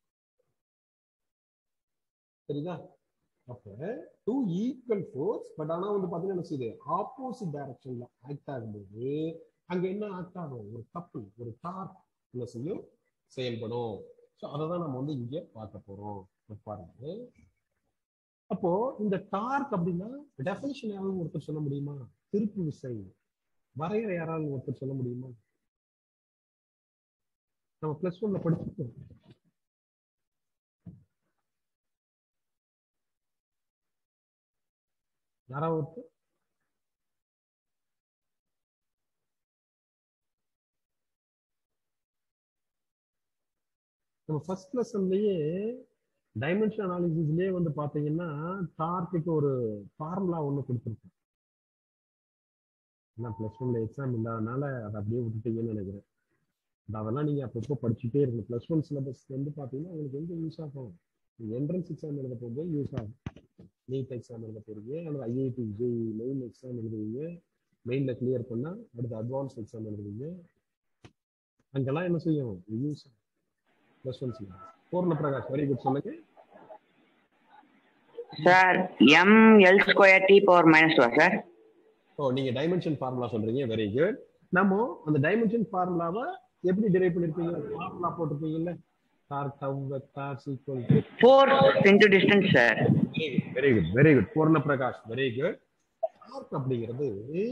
சரிதா அப்ப டூ ஈக்குவல் ஃபோர்ஸ் பட் ஆனா வந்து பாத்தீங்கன்னா என்ன செய்யுது ஆப்போசிட் டைரக்ஷன்ல ஆக்ட் ஆகும்போது அங்க என்ன ஆக்ட் ஆகும் ஒரு கப்பல் ஒரு டார்க் என்ன செய்யும் செயல்படும் ஸோ அதை தான் நம்ம வந்து இங்க பார்க்க போறோம் இப்ப பாருங்க அப்போ இந்த டார்க் அப்படின்னா டெஃபினிஷன் யாராவது ஒருத்தர் சொல்ல முடியுமா திருப்பு விசை வரையறை யாராவது ஒருத்தர் சொல்ல முடியுமா நம்ம பிளஸ் ஒன்ல படிச்சிருக்கோம் யாராவது ஒருத்தர் நம்ம ஃபர்ஸ்ட் லெசன்லயே டைமென்ஷன் அனாலிசிஸ்லயே வந்து பாத்தீங்கன்னா டார்க்குக்கு ஒரு ஃபார்முலா ஒன்று கொடுத்துருக்கோம் ஏன்னா ப்ளஸ் ஒன்ல எக்ஸாம் இல்லாதனால அதை அப்படியே விட்டுட்டீங்கன்னு நினைக்கிறேன் But அதெல்லாம் நீங்க அப்பப்போ படிச்சுட்டே இருக்கணும் ப்ளஸ் ஒன் சிலபஸ் வந்து பாத்தீங்கன்னா உங்களுக்கு வந்து யூஸ் ஆகும் என்ட்ரன்ஸ் எக்ஸாம் எழுத போகும்போது யூஸ் ஆகும் நீட் எக்ஸாம் எழுத போறீங்க அல்லது ஐஐடி ஜெய் மெயின் எக்ஸாம் எழுதுவீங்க மெயின்ல கிளியர் பண்ணா அடுத்து அட்வான்ஸ் எக்ஸாம் எழுதுவீங்க அங்கெல்லாம் என்ன செய்யும் use plus one syllabus Poorna Prakash very good சொல்லுங்க sir M L square T power minus two sir oh நீங்க டைமென்ஷன் ஃபார்முலா சொல்றீங்க வெரி குட் நம்ம அந்த டைமென்ஷன் ஃபார்முலாவை எப்படி டிரைவ் பண்ணிருப்பீங்க ஃபார்முலா போட்டிருப்பீங்கல்ல torque tau vector equal to force into distance sir very good very good Poorna Prakash very good torque அப்படிங்கிறது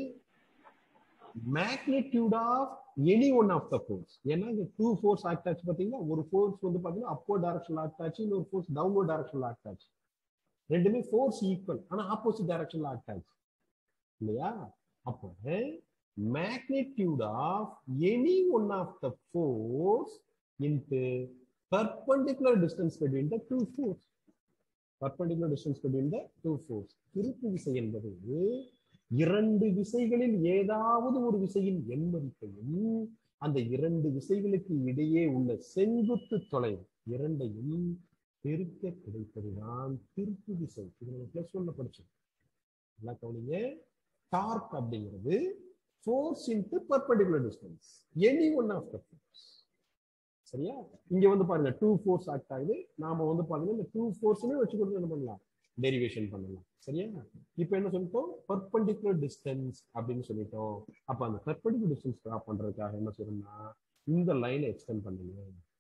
magnitude of any one of the force ஏன்னா இங்க டூ ஃபோர்ஸ் ஆக்ட் ஆச்சு பாத்தீங்கன்னா ஒரு ஃபோர்ஸ் வந்து பாத்தீங்கன்னா அப்போ டைரக்ஷன் ஆக்ட் ஆச்சு இன்னொரு ஃபோர்ஸ் டவுன்வர்ட் டைரக்ஷன் ஆக்ட் ஆச்சு ரெண்டுமே ஃபோர்ஸ் ஈக்குவல் ஆனா ஆப்போசிட் டைரக்ஷன்ல ஆக்ட் ஆச்சு இல்லையா அப்போ magnitude of any one of the force into perpendicular distance between the two force perpendicular distance between the two force திருப்பு விசை என்பது இரண்டு விசைகளில் ஏதாவது ஒரு விசையின் எண் மதிப்பையும் அந்த இரண்டு விசைகளுக்கு இடையே உள்ள செங்குத்து தொலைவு இரண்டையும் பெருக்க கிடைப்பதுதான் திருப்பு விசை இது நம்ம பிளஸ் ஒன்ல படிச்சோம் நல்லா கவனிங்க டார்க் அப்படிங்கிறது force into perpendicular distance any one of the force சரியா இங்க வந்து பாருங்க டூ ஃபோர்ஸ் ஆக்ட் ஆகுது நாம வந்து பாருங்க இந்த டூ ஃபோர்ஸுமே வச்சு கொடுத்து என்ன பண்ணலாம் டெரிவேஷன் பண்ணலாம் சரியா இப்போ என்ன சொல்லிட்டோம் பர்பண்டிகுலர் டிஸ்டன்ஸ் அப்படின்னு சொல்லிட்டோம் அப்ப அந்த பர்பண்டிகுலர் டிஸ்டன்ஸ் ட்ரா பண்றதுக்காக என்ன சொல்லணும்னா இந்த லைனை எக்ஸ்டெண்ட் பண்ணுங்க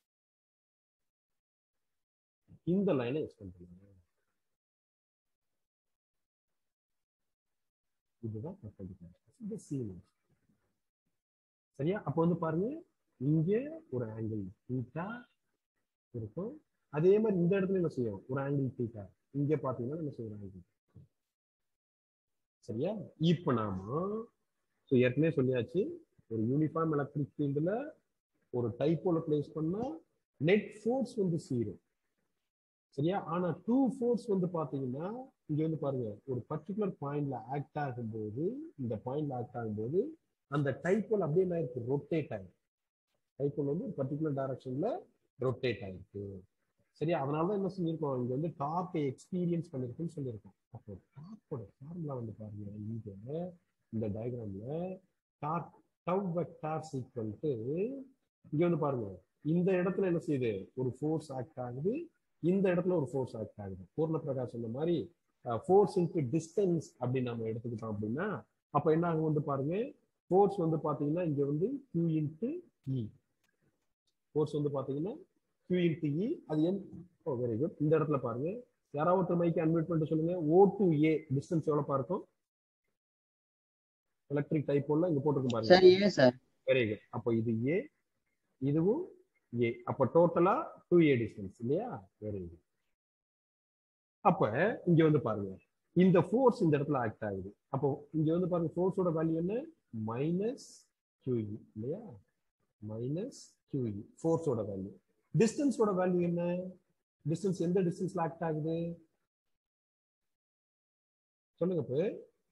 இந்த லைனை எக்ஸ்டெண்ட் பண்ணுங்க இதுதான் பர்பண்டிகுலர் இந்த சீன் சரியா அப்போ வந்து பாருங்க இங்க ஒரு ஆங்கிள் தீட்டா இருக்கும் அதே மாதிரி இந்த இடத்துல என்ன செய்யும் ஒரு ஆங்கிள் தீட்டா இங்க பாத்தீங்கன்னா என்ன செய்யும் ஆங்கிள் சரியா இப்ப நாம ஸோ ஏற்கனவே சொல்லியாச்சு ஒரு யூனிஃபார்ம் எலக்ட்ரிக் ஃபீல்டுல ஒரு டைப்போல பிளேஸ் பண்ணா நெட் ஃபோர்ஸ் வந்து ஜீரோ சரியா ஆனா டூ ஃபோர்ஸ் வந்து பாத்தீங்கன்னா இங்க வந்து பாருங்க ஒரு பர்டிகுலர் பாயிண்ட்ல ஆக்ட் ஆகும்போது இந்த பாயிண்ட்ல ஆக்ட் ஆகும்போது அந்த டைப்போல் அப்படியே என்ன இருக்கு ரொட்டேட் ஆயிருக்கு டைப்போல் வந்து ஒரு பர்டிகுலர் டைரக்ஷன்ல ரொட்டேட் ஆயிருக்கு சரியா அதனால தான் என்ன செஞ்சிருக்கோம் இங்க வந்து டார்க்கை எக்ஸ்பீரியன்ஸ் பண்ணிருக்குன்னு சொல்லியிருக்கோம் அப்போ டார்க்கோட ஃபார்முலா வந்து பாருங்க இங்க இந்த டயக்ராம்ல torque tau vectors equal to இங்க வந்து பாருங்க இந்த இடத்துல என்ன செய்யுது ஒரு ஃபோர்ஸ் ஆக்ட் ஆகுது இந்த இடத்துல ஒரு ஃபோர்ஸ் ஆக்ட் ஆகுது பூர்ண பிரகாஷ் சொன்ன மாதிரி ஃபோர்ஸ் இன்ட்டு டிஸ்டன்ஸ் அப்படின்னு நம்ம எடுத்துக்கிட்டோம் அப்படின்னா அப்ப என்ன ஆகும் வந்து பாருங்க ஃபோர்ஸ் வந்து பாத்தீங்கன்னா இங்க வந்து கியூ இன்ட்டு இ ஃபோர்ஸ் வந்து பாத்தீங்கன்னா கியூ இன்ட்டு இ அது என் ஓ வெரி குட் இந்த இடத்துல பாருங்க யாராவது ஒருத்தர் மைக்கு அன்மியூட் பண்ணிட்டு சொல்லுங்க ஓ டு ஏ டிஸ்டன்ஸ் எவ்வளவு இருக்கும் எலக்ட்ரிக் டைப் ஒன்ல இங்க போட்டுருக்கும் பாருங்க sir A sir very good அப்போ இது ஏ இதுவும் ஏ அப்ப டோட்டலா டூ ஏ டிஸ்டன்ஸ் இல்லையா வெரி குட் அப்ப இங்க வந்து பாருங்க இந்த ஃபோர்ஸ் இந்த இடத்துல ஆக்ட் ஆகுது அப்போ இங்க வந்து பாருங்க ஃபோர்ஸோட வேல்யூ என்ன மைனஸ் QE இல்லையா மைனஸ் QE ஃபோர்ஸோட வேல்யூ டிஸ்டன்ஸோட வேல்யூ என்ன டிஸ்டன்ஸ் எந்த டிஸ்டன்ஸ்ல ஆக்ட் ஆகுது சொல்லுங்க இப்போ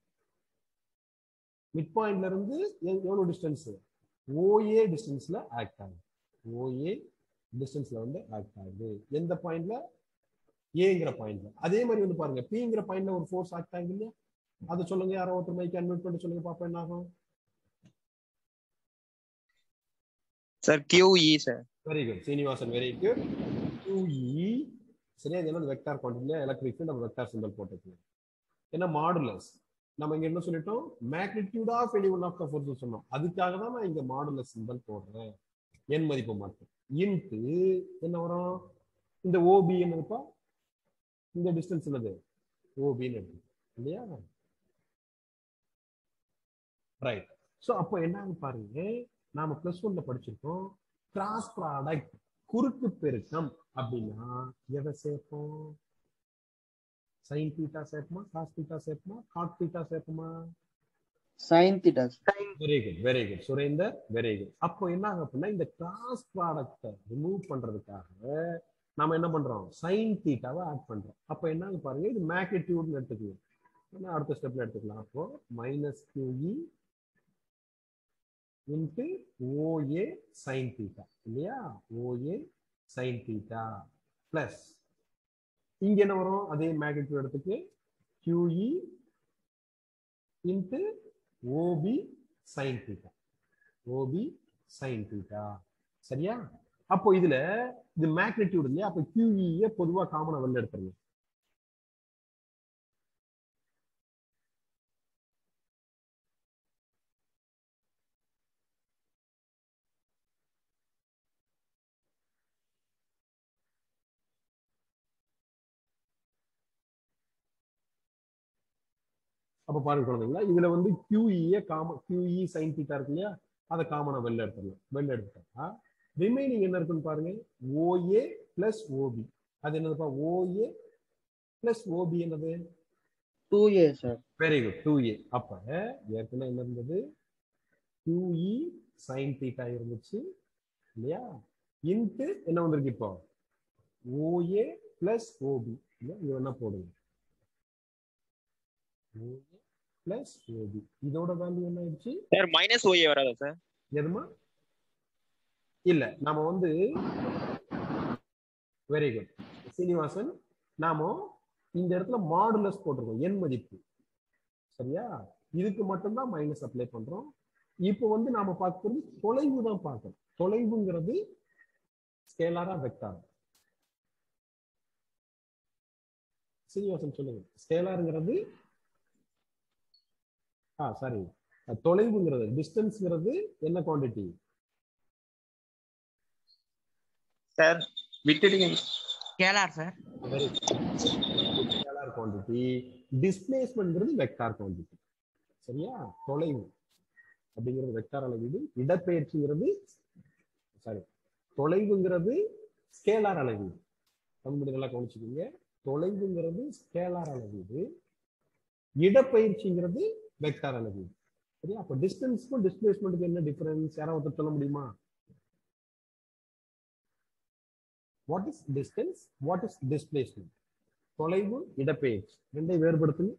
மிட் பாயிண்ட்ல இருந்து எ- எவ்வளவு டிஸ்டன்ஸ் ஓஏ டிஸ்டன்ஸ்ல ஆக்ட் ஆகுது ஓஏ டிஸ்டன்ஸ்ல வந்து ஆக்ட் ஆகுது எந்த பாயிண்ட்ல ஏங்கிற பாயிண்ட்ல அதே மாதிரி வந்து பாருங்க பிங்கிற பாயிண்ட்ல ஒரு ஃபோர்ஸ் ஆக்ட் ஆகுது இல்லையா அதை சொல்லுங்க யாரோ ஒருத்தர் மைக்கு அன்மியூட் பண்ணி சொல்லுங்க பாப்போம் என்ன ஆகும் sir QE sir very good Srinivasan very good QE சரியா இது என்ன வெக்டார் குவான்டிட்டில எலக்ட்ரிக் ஃபீல்ட் நம்ம வெக்டார் சிம்பல் போட்டுக்கலாம் ஏன்னா மாடுலஸ் நம்ம இங்க என்ன சொல்லிட்டோம் magnitude of any one of the force சொன்னோம் அதுக்காக தான் நான் இங்க மாடுலஸ் சிம்பல் போடுறேன் என் மதிப்பு மட்டும் இன்ட்டு என்ன வரும் இந்த ஓபி என்னதுப்பா இந்த டிஸ்டன்ஸ் என்னது ஓபின்னு எடுத்து இல்லையா ரைட் ஸோ அப்போ என்ன ஆகுது பாருங்க நாம பிளஸ் ஒன்ல படிச்சிருக்கோம் கிராஸ் ப்ராடக்ட் குறுக்கு பெருக்கம் அப்படின்னா எதை சேர்ப்போம் சைன் தீட்டா சேர்ப்போமா காஸ் தீட்டா சேர்ப்போமா காட் தீட்டா சேர்ப்போமா sine theta very good very good Surender very good அப்போ என்ன ஆகும் அப்படின்னா இந்த கிராஸ் ப்ராடக்டை ரிமூவ் பண்றதுக்காக நாம என்ன பண்றோம் சைன் தீட்டாவை ஆட் பண்றோம் அப்போ என்ன ஆகும் பாருங்க இது மேக்னிடியூட்னு எடுத்துக்கலாம் ஏன்னா அடுத்த ஸ்டெப்ல எடுத்துக்கலாம் அப்போ minus QE into OA sine theta இல்லையா ஓஏ சைன் தீட்டா பிளஸ் இங்க என்ன வரும் அதே மேக்னிடியூட் இடத்துக்கு QE into OB sine theta OB sine theta சரியா அப்போ இதுல இது மேக்னிடியூட் இல்லையா அப்போ QE பொதுவா காமனா வெளில எடுத்துருங்க அப்ப பாருங்க குழந்தைங்களா இதுல வந்து QE காம QE சைன் தீட்டா இருக்கு இல்லையா அதை காமனா வெளில எடுத்துடலாம் வெளில எடுத்துட்டா ரிமைனிங் என்ன இருக்குன்னு பாருங்க OA பிளஸ் ஓபி அது என்னதுப்பா OA பிளஸ் ஓபி என்னது two A sir very good two A அப்ப ஏற்கனவே என்ன இருந்தது QE சைன் தீட்டா இருந்துச்சு இல்லையா இன்ட்டு என்ன வந்திருக்கு இப்போ OA பிளஸ் ஓபி இல்லையா இது என்ன போடுங்க OA பிளஸ் ஓபி இதோட வேல்யூ என்ன ஆயிடுச்சு சார் மைனஸ் ஓஏ வராதா சார் எதுமா இல்ல நாம வந்து வெரி குட் சீனிவாசன் நாம இந்த இடத்துல மாடுலஸ் போட்டிருக்கோம் எண் மதிப்பு சரியா இதுக்கு மட்டும்தான் மைனஸ் அப்ளை பண்றோம் இப்போ வந்து நாம பார்க்கறது தொலைவு தான் பார்க்கணும் தொலைவுங்கிறது ஸ்கேலாரா வெக்டார் சீனிவாசன் சொல்லுங்க ஸ்கேலாருங்கிறது ஆ சாரி தொலைவுங்கிறது டிஸ்டன்ஸ்ங்கிறது என்ன குவாண்டிட்டி சார் விட்டுட்டீங்க scalar sir very scalar quantity டிஸ்பிளேஸ்மெண்ட்ங்கிறது வெக்டார் குவாண்டிட்டி சரியா தொலைவு அப்படிங்கிறது வெக்டார் அளவீடு இடப்பெயர்ச்சிங்கிறது சாரி தொலைவுங்கிறது ஸ்கேலார் அளவீடு தமிழ் நல்லா கவனிச்சுக்கோங்க தொலைவுங்கிறது ஸ்கேலார் அளவீடு இடப்பெயர்ச்சிங்கிறது வெக்டார் அளவீடு சரியா அப்ப டிஸ்டன்ஸ்க்கும் டிஸ்பிளேஸ்மெண்ட்டுக்கு என்ன டிஃபரன்ஸ் யாராவது ஒருத்தர் சொல்ல முடியுமா what is distance what is displacement தொலைவு இடப்பெயர்ச்சி ரெண்டை வேறுபடுத்துங்க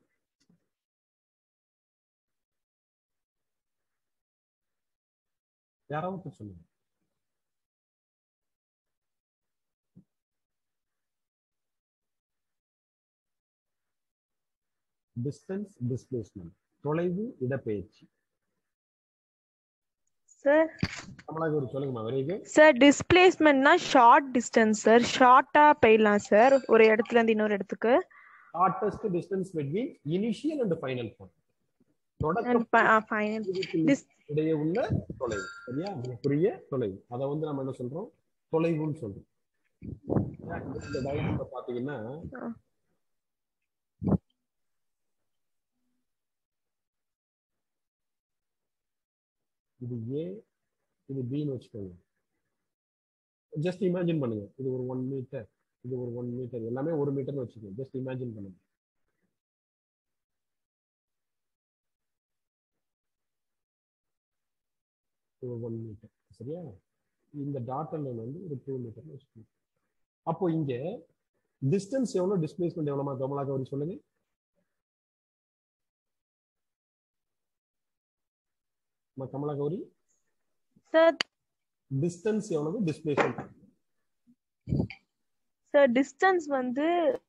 யாராவது ஒருத்தர் சொல்லுங்க டிஸ்டன்ஸ் டிஸ்பிளேஸ்மெண்ட் தொலைவு இடப்பெயர்ச்சி சார் கமலாக ஒரு சொல்லுங்கம்மா வெரி குட் சார் டிஸ்பிளேஸ்மெண்ட்னா ஷார்ட் டிஸ்டன்ஸ் சார் ஷார்ட்டா போயிடலாம் சார் ஒரு இடத்துல இருந்து இன்னொரு இடத்துக்கு shortest distance between initial and final point And தொடக்க fi- ah, final. Dis- இடையே உள்ள தொலைவு சரியா மிகப்பெரிய தொலைவு அதை வந்து நம்ம என்ன சொல்றோம் தொலைவுன்னு சொல்றோம் இந்த டயக்ராம்ல பாத்தீங்கன்னா இது ஏ இது பின்னு வச்சுக்கோங்க ஜஸ்ட் இமேஜின் பண்ணுங்க இது ஒரு ஒன் மீட்டர் இது ஒரு ஒன் மீட்டர் எல்லாமே ஒரு மீட்டர்னு வச்சுக்கோங்க ஜஸ்ட் இமேஜின் பண்ணுங்க ஒரு ஒன் மீட்டர் சரியா இந்த டாட்டர் லைன் வந்து ஒரு டூ மீட்டர்னு வச்சுக்கோங்க அப்போ இங்க டிஸ்டன்ஸ் எவ்வளவு டிஸ்பிளேஸ்மெண்ட் எவ்வளோமா கமலா கௌரி சொல்லுங்க அம்மா, கமலா கௌரி சார் டிஸ்டன்ஸ் எவ்வளவு டிஸ்பிளேஸ்மெண்ட் சார் டிஸ்டன்ஸ் வந்து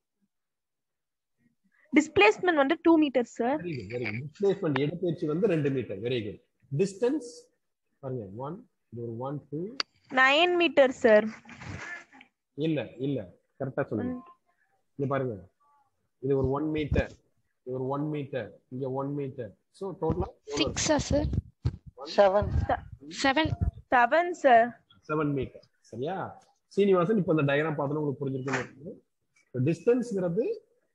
டிஸ்பிளேஸ்மெண்ட் வந்து two meter sir very good very good displacement இடப்பெயர்ச்சி வந்து ரெண்டு மீட்டர் வெரி குட் டிஸ்டன்ஸ் பாருங்க ஒன் இது ஒரு one two nine meter sir இல்ல இல்ல கரெக்டா சொல்லுங்க இங்க பாருங்க இது ஒரு ஒன் மீட்டர் இது ஒரு ஒன் மீட்டர் இங்க ஒன் மீட்டர் சோ டோட்டலா சிக்ஸா sir seven seven seven sir seven meter சரியா சீனிவாசன் இப்போ இந்த டயக்ராம் பார்த்தோன்னா உங்களுக்கு புரிஞ்சிருக்குன்னு டிஸ்டன்ஸ்ங்கிறது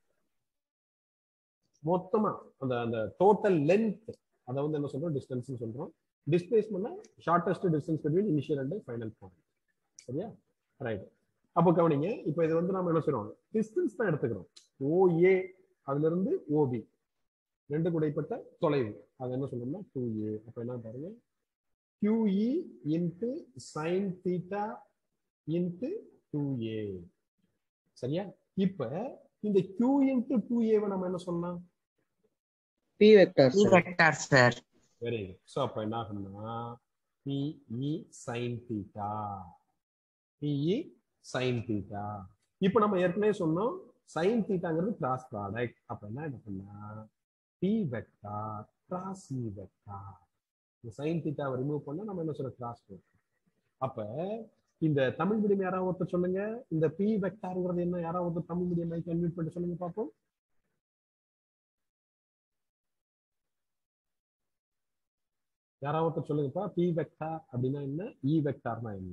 மொத்தமா அந்த அந்த டோட்டல் லென்த் அதை வந்து என்ன சொல்றோம் டிஸ்டன்ஸ் சொல்றோம் டிஸ்பிளேஸ்மெண்ட்னா shortest distance between initial and final point சரியா ரைட் அப்போ கவனிங்க இப்போ இது வந்து நம்ம என்ன சொல்றோம் டிஸ்டன்ஸ் தான் எடுத்துக்கிறோம் ஓஏ அதுல இருந்து ஓபி ரெண்டு இடைப்பட்ட தொலைவு அது என்ன சொல்லணும்னா டூ ஏ அப்போ என்ன பாருங்க QE into sin theta into 2a சரியா இப்ப இந்த Q into 2a வை நம்ம என்ன சொல்லலாம் P vector P vector sir very good so அப்ப என்ன ஆகும்னா PE sin theta PE sin theta இப்போ நம்ம ஏற்கனவே சொன்னோம் sin thetaங்கிறது கிராஸ் ப்ராடக்ட் அப்ப என்ன என்ன பண்ணா P vector cross E vector இந்த சைன் தீட்டாவை ரிமூவ் பண்ணா நம்ம என்ன சொல்ற கிராஸ் போட்டோம் அப்ப இந்த தமிழ் மீடியம் யாராவது ஒருத்தர் சொல்லுங்க இந்த பி வெக்டாருங்கிறது என்ன யாராவது ஒருத்தர் தமிழ் மீடியம் மைக் அன்மியூட் பண்ணி சொல்லுங்க பாப்போம் யாராவது ஒருத்தர் சொல்லுங்கப்பா பி வெக்டார் அப்படின்னா என்ன இ வெக்டார்னா என்ன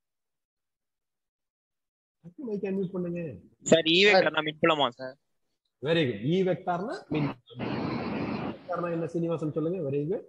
மைக் அன்மியூட் பண்ணுங்க சார் ஈ வெக்டர் நான் மிட் பண்ணலாமா சார் வெரி குட் இ வெக்டார்னா மின் வெக்டார்னா என்ன சீனிவாசன் சொல்லுங்க வெரி குட்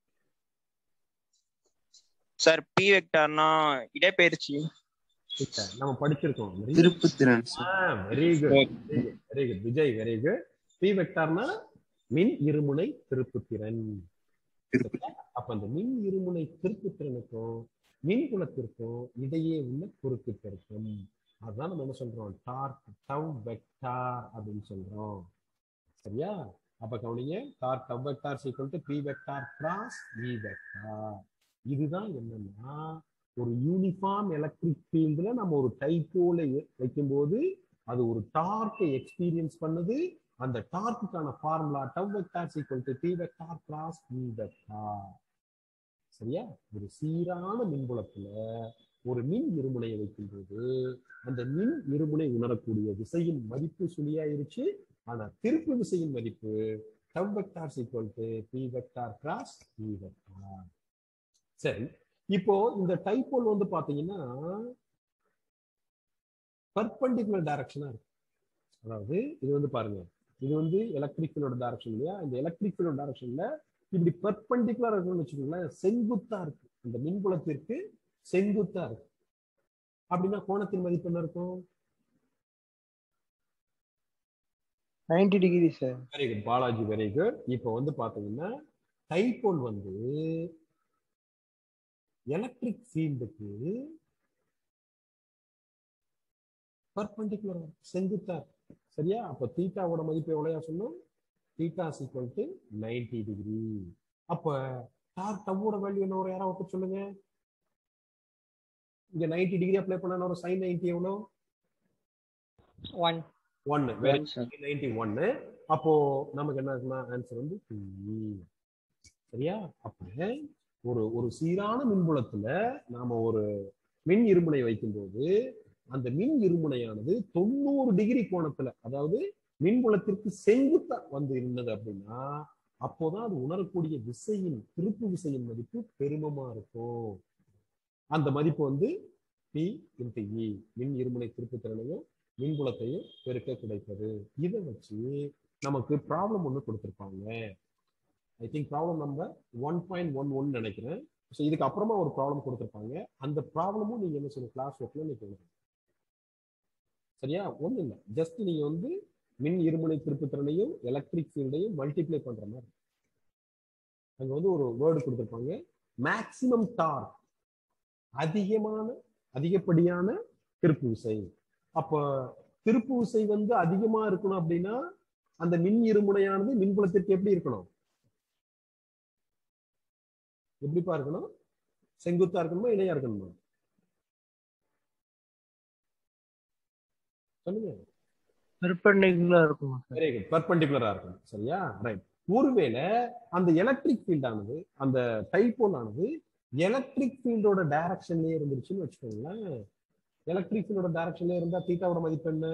சார் பி வெக்டார்னா இடப்பெயர்ச்சி நம்ம படிச்சிருக்கோம் திருப்புத்திறன் very good very good Vijay very good P வெக்டார்னா மின் இருமுனை திருப்புத்திறன் அப்ப அந்த மின் இருமுனை திருப்புத்திறனுக்கும் மின் குலத்திற்கும் இடையே உள்ள குறுக்கு பெருக்கம் அதுதான் நம்ம என்ன சொல்றோம் டார்க் டவ் வெக்டார் அப்படின்னு சொல்றோம் சரியா அப்ப கவனிங்க torque tau vector is equal to P vector cross E vector இதுதான் என்னன்னா ஒரு யூனிஃபார்ம் எலக்ட்ரிக் ஃபீல்டுல நம்ம ஒரு டைப்போல வைக்கும்போது அது ஒரு டார்க்கை எக்ஸ்பீரியன்ஸ் பண்ணுது அந்த டார்க்குக்கான formula tau vector is equal to P vector cross E vector சரியா ஒரு சீரான மின்புலத்துல ஒரு மின் இருமுனையை வைக்கும்போது அந்த மின் இருமுனை உணரக்கூடிய விசையின் மதிப்பு சுழியாயிருச்சு ஆனா திருப்பு விசையின் மதிப்பு tau vector is equal to P vector cross E vector சரி இப்போ இந்த டைப்போல் வந்து பாத்தீங்கன்னா பர்பண்டிகுலர் டைரக்ஷனா இருக்கு அதாவது இது வந்து பாருங்க இது வந்து எலக்ட்ரிக் ஃபீல்டோட டைரக்ஷன் இல்லையா இந்த எலக்ட்ரிக் ஃபீல்டோட டைரக்ஷன்ல இப்படி பர்பண்டிகுலர் இருக்குன்னு வச்சுக்கோங்களேன் செங்குத்தா இருக்கு இந்த மின்புலத்திற்கு செங்குத்தா இருக்கு அப்படின்னா கோணத்தின் மதிப்பு என்ன இருக்கும் ninety degree sir very good Balaji very good இப்போ வந்து பாத்தீங்கன்னா டைபோல் வந்து எலக்ட்ரிக் ஃபீல்டுக்கு பர்பண்டிகுலர் செங்குத்தா சரியா அப்ப தீட்டாவோட மதிப்பு எவ்வளோயா சொன்னோம் theta is equal to ninety degree அப்ப டார் டவ்வோட வேல்யூ என்ன ஒரு யாராவது சொல்லுங்க இங்க நைன்டி டிகிரி அப்ளை பண்ணா ஒரு சைன் நைன்டி எவ்வளோ ஒன் ஒன்னு நைன்டி ஒன்னு அப்போ நமக்கு என்ன இருக்குன்னா ஆன்சர் வந்து சரியா அப்ப ஒரு ஒரு சீரான மின்புலத்துல நாம ஒரு மின் இருமுனை வைக்கும்போது அந்த மின் இருமுனையானது தொண்ணூறு டிகிரி கோணத்துல அதாவது மின்புலத்திற்கு செங்குத்தா வந்து இருந்தது அப்படின்னா அப்போதான் அது உணரக்கூடிய விசையின் திருப்பு விசையின் மதிப்பு பெருமமா இருக்கும் அந்த மதிப்பு வந்து பி இன்ட்டு இ மின் இருமுனை திருப்பு திறனையும் மின்புலத்தையும் பெருக்க கிடைப்பது இதை வச்சு நமக்கு ப்ராப்ளம் ஒன்று கொடுத்துருப்பாங்க I think problem number one point one one நினைக்கிறேன் ஸோ இதுக்கு அப்புறமா ஒரு ப்ராப்ளம் கொடுத்துருப்பாங்க அந்த ப்ராப்ளமும் நீங்க என்ன சொல்லுங்க கிளாஸ் ஒர்க்ல நீங்க எழுதணும் சரியா ஒன்றும் இல்லை ஜஸ்ட் நீங்க வந்து மின் இருமுனை திருப்புத்திறனையும் எலக்ட்ரிக் ஃபீல்டையும் மல்டிப்ளை பண்ற மாதிரி அங்க வந்து ஒரு வேர்டு கொடுத்துருப்பாங்க மேக்சிமம் டார்க் அதிகமான அதிகப்படியான திருப்பு விசை அப்ப திருப்பு விசை வந்து அதிகமா இருக்கணும் அப்படின்னா அந்த மின் இருமுனையானது மின்புலத்திற்கு எப்படி இருக்கணும் எப்படிப்பா இருக்கணும் செங்குத்தா இருக்கணுமா இணையா இருக்கணுமா சொல்லுங்க பெர்பெண்டிகுலரா இருக்கும் வெரி குட் பர்பண்டிகுலரா இருக்கும் சரியா ரைட் ஒருவேளை அந்த எலக்ட்ரிக் ஃபீல்ட் ஆனது அந்த டைபோல் ஆனது எலக்ட்ரிக் ஃபீல்டோட டைரக்ஷன்லயே இருந்துருச்சுன்னு வச்சுக்கோங்களேன் எலக்ட்ரிக் ஃபீல்டோட டைரக்ஷன்ல இருந்தா தீட்டாவோட மதிப்பு என்ன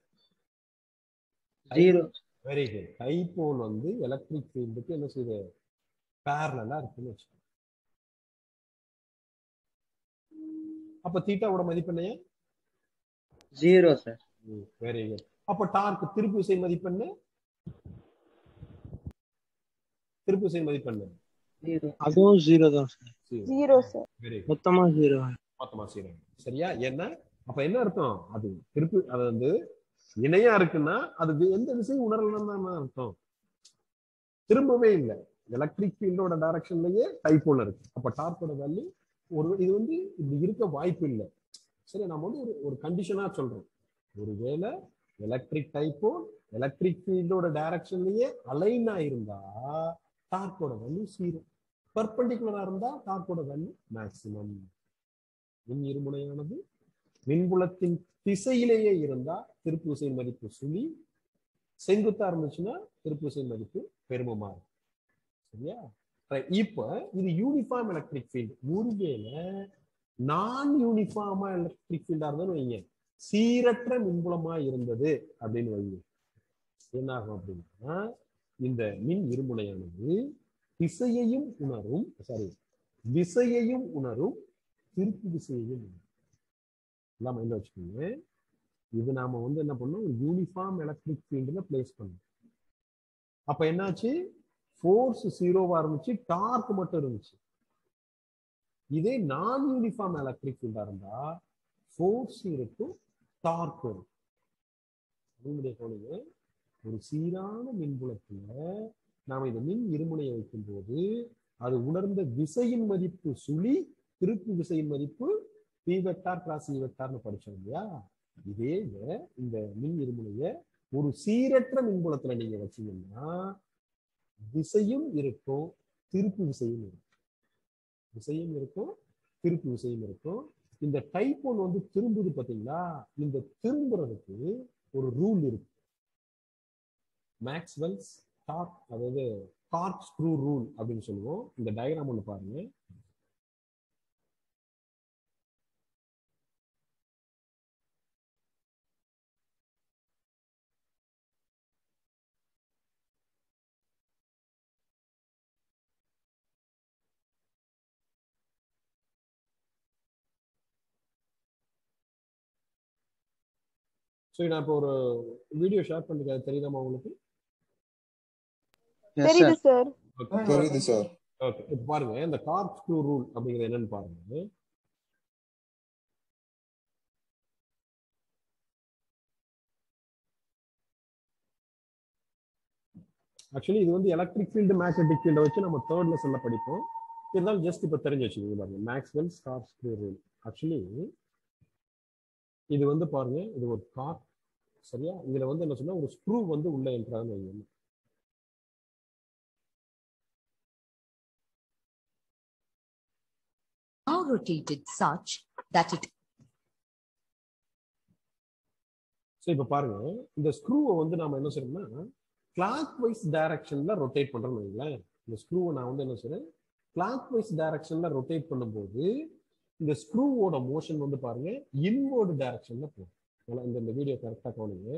ஜீரோ வெரி குட் டைபோல் வந்து எலக்ட்ரிக் ஃபீல்டுக்கு என்ன செய்யுது பேரலா இருக்குன்னு வச்சுக்கோங்க அப்ப தீட்டாவோட மதிப்பு என்னையா ஜீரோ சார் வெரி குட் அப்ப டார்க் திருப்பு விசை மதிப்பு என்ன திருப்பு விசை மதிப்பு என்ன ஜீரோ அதுவும் ஜீரோ தான் sir zero sir very good மொத்தமா ஜீரோ மொத்தமா சீரோ சரியா என்ன அப்ப என்ன அர்த்தம் அது திருப்பி அது வந்து இணையா இருக்குன்னா அது வி- எந்த விசையும் உணரலன்னு தான் அர்த்தம் திரும்பவே இல்லை எலக்ட்ரிக் ஃபீல்டோட டைரக்ஷன்லயே டைப்போல இருக்கு அப்ப டார்க்கோட வேல்யூ ஒரு இது வந்து இப்படி இருக்க வாய்ப்பு இல்லை சரி நம்ம வந்து ஒரு ஒரு கண்டிஷனா சொல்றோம் ஒருவேளை எலக்ட்ரிக் டைப்போ எலக்ட்ரிக் ஃபீல்டோட டைரக்ஷன்லயே அலைன் ஆயிருந்தா டார்க்கோட வேல்யூ சீரோ பர்பண்டிகுலரா இருந்தா டார்க்கோட வேல்யூ மேக்சிமம் மின் இருமுனையானது மின்புலத்தின் திசையிலேயே இருந்தா திருப்பு விசையின் மதிப்பு சுழி செங்குத்தா இருந்துச்சுன்னா திருப்பு விசையின் மதிப்பு பெருமமா இருக்கும் சரியா Right. இப்ப இது யூனிஃபார்ம் எலக்ட்ரிக் ஃபீல்டு ஒருவேளை நான் யூனிஃபார்மா எலக்ட்ரிக் ஃபீல்டா இருந்தாலும் வைங்க சீரற்ற மின்புலமா இருந்தது அப்படின்னு வைங்க என்ன ஆகும் அப்படின்னா இந்த மின் இருமுனையானது திசையையும் உணரும் சாரி விசையையும் உணரும் திருப்பு விசையையும் உணரும் எல்லாம் மைண்ட்ல வச்சுக்கோங்க இது நாம வந்து என்ன பண்ணோம் யூனிஃபார்ம் எலக்ட்ரிக் ஃபீல்டுல பிளேஸ் பண்ணோம் அப்ப என்னாச்சு ஃபோர்ஸ் ஜீரோவா இருந்துச்சு டார்க் மட்டும் இருந்துச்சு இதே நான் யூனிஃபார்ம் எலக்ட்ரிக் ஃபீல்டா இருந்தா ஃபோர்ஸ் இருக்கும் டார்க் இருக்கும் அதனுடைய கவனிங்க ஒரு சீரான மின்புலத்துல நாம இந்த மின் இருமுனையை வைக்கும்போது அது உணர்ந்த விசையின் மதிப்பு சுழி திருப்பு விசையின் மதிப்பு பி வெக்டார் கிராஸ் இ வெக்டார்னு படிச்சோம் இல்லையா இதே இத இந்த மின் இருமுனைய ஒரு சீரற்ற மின்புலத்துல நீங்க வச்சீங்கன்னா விசையும் இருக்கும் திருப்பு விசையும் இருக்கும் விசையும் இருக்கும் திருப்பு விசையும் இருக்கும் இந்த டைப் ஒன் வந்து திரும்புது பாத்தீங்களா இந்த திரும்புறதுக்கு ஒரு ரூல் இருக்கு மேக்ஸ்வெல்ஸ் டார்க் அதாவது கார்க் ஸ்க்ரூ ரூல் அப்படின்னு சொல்லுவோம் இந்த டயக்ராம் ஒன்று பாருங்க ஸோ நான் இப்போ ஒரு வீடியோ ஷேர் பண்ணிருக்கேன் அது தெரியுதாமா உங்களுக்கு தெரியுது சார் தெரியுது சார் ஓகே இப்போ பாருங்க இந்த கார்க் ஸ்க்ரூ ரூல் அப்படிங்கிறது என்னன்னு பாருங்க ஆக்சுவலி இது வந்து எலக்ட்ரிக் ஃபீல்டு மேக்னெட்டிக் ஃபீல்டை வச்சு நம்ம தேர்ட் லெசன்ல படிப்போம் இருந்தாலும் ஜஸ்ட் இப்போ தெரிஞ்சு வச்சுக்கோங்க பாருங்க மேக்ஸ்வெல் ஸ்கார் ஸ்க்ரூ ரூல் ஆக்சுவலி இது வந்து பாருங்க இது ஒரு கார் சரியா இதுல வந்து என்ன சொன்னா ஒரு ஸ்க்ரூ வந்து உள்ள என்றான்னு வைங்க now rotated such that it so இப்போ பாருங்க இந்த ஸ்க்ரூவை வந்து நாம என்ன செய்யணும்னா கிளாக் வைஸ் டைரக்ஷன்ல ரொட்டேட் பண்றோம்னு வைங்களேன் இந்த ஸ்க்ரூவை நான் வந்து என்ன செய்றேன் கிளாக் வைஸ் டைரக்ஷன்ல ரொட்டேட் பண்ணும்போது இந்த ஸ்க்ரூவோட மோஷன் வந்து பாருங்க இன்வர்டு டைரக்ஷன்ல போகும் அதனால இந்த இந்த வீடியோ கரெக்டாக கவனிங்க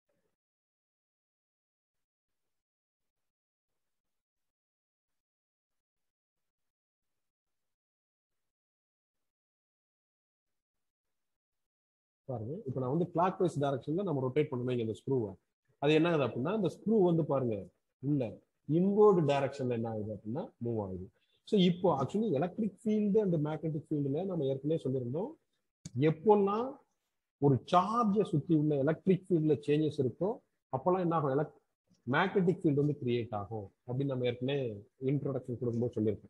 பாருங்க இப்போ நான் வந்து கிளாக் வைஸ் டைரக்ஷன்ல நம்ம ரொட்டேட் பண்ணணும் இந்த ஸ்க்ரூவை அது என்ன ஆகுது அப்படின்னா இந்த ஸ்க்ரூ வந்து பாருங்க உள்ள இன்வர்டு டைரக்ஷன்ல என்ன ஆகுது அப்படின்னா மூவ் ஆகுது ஸோ இப்போ actually electric field and magnetic ஃபீல்டுல நம்ம ஏற்கனவே சொல்லியிருந்தோம் எப்போல்லாம் ஒரு சார்ஜை சுற்றி உள்ள எலக்ட்ரிக் ஃபீல்டில் சேஞ்சஸ் இருக்கோ அப்போல்லாம் என்ன ஆகும் எலக்ட் மேக்னெட்டிக் ஃபீல்டு வந்து கிரியேட் ஆகும் அப்படின்னு நம்ம ஏற்கனவே இன்ட்ரோடக்ஷன் கொடுக்கும்போது சொல்லியிருக்கோம்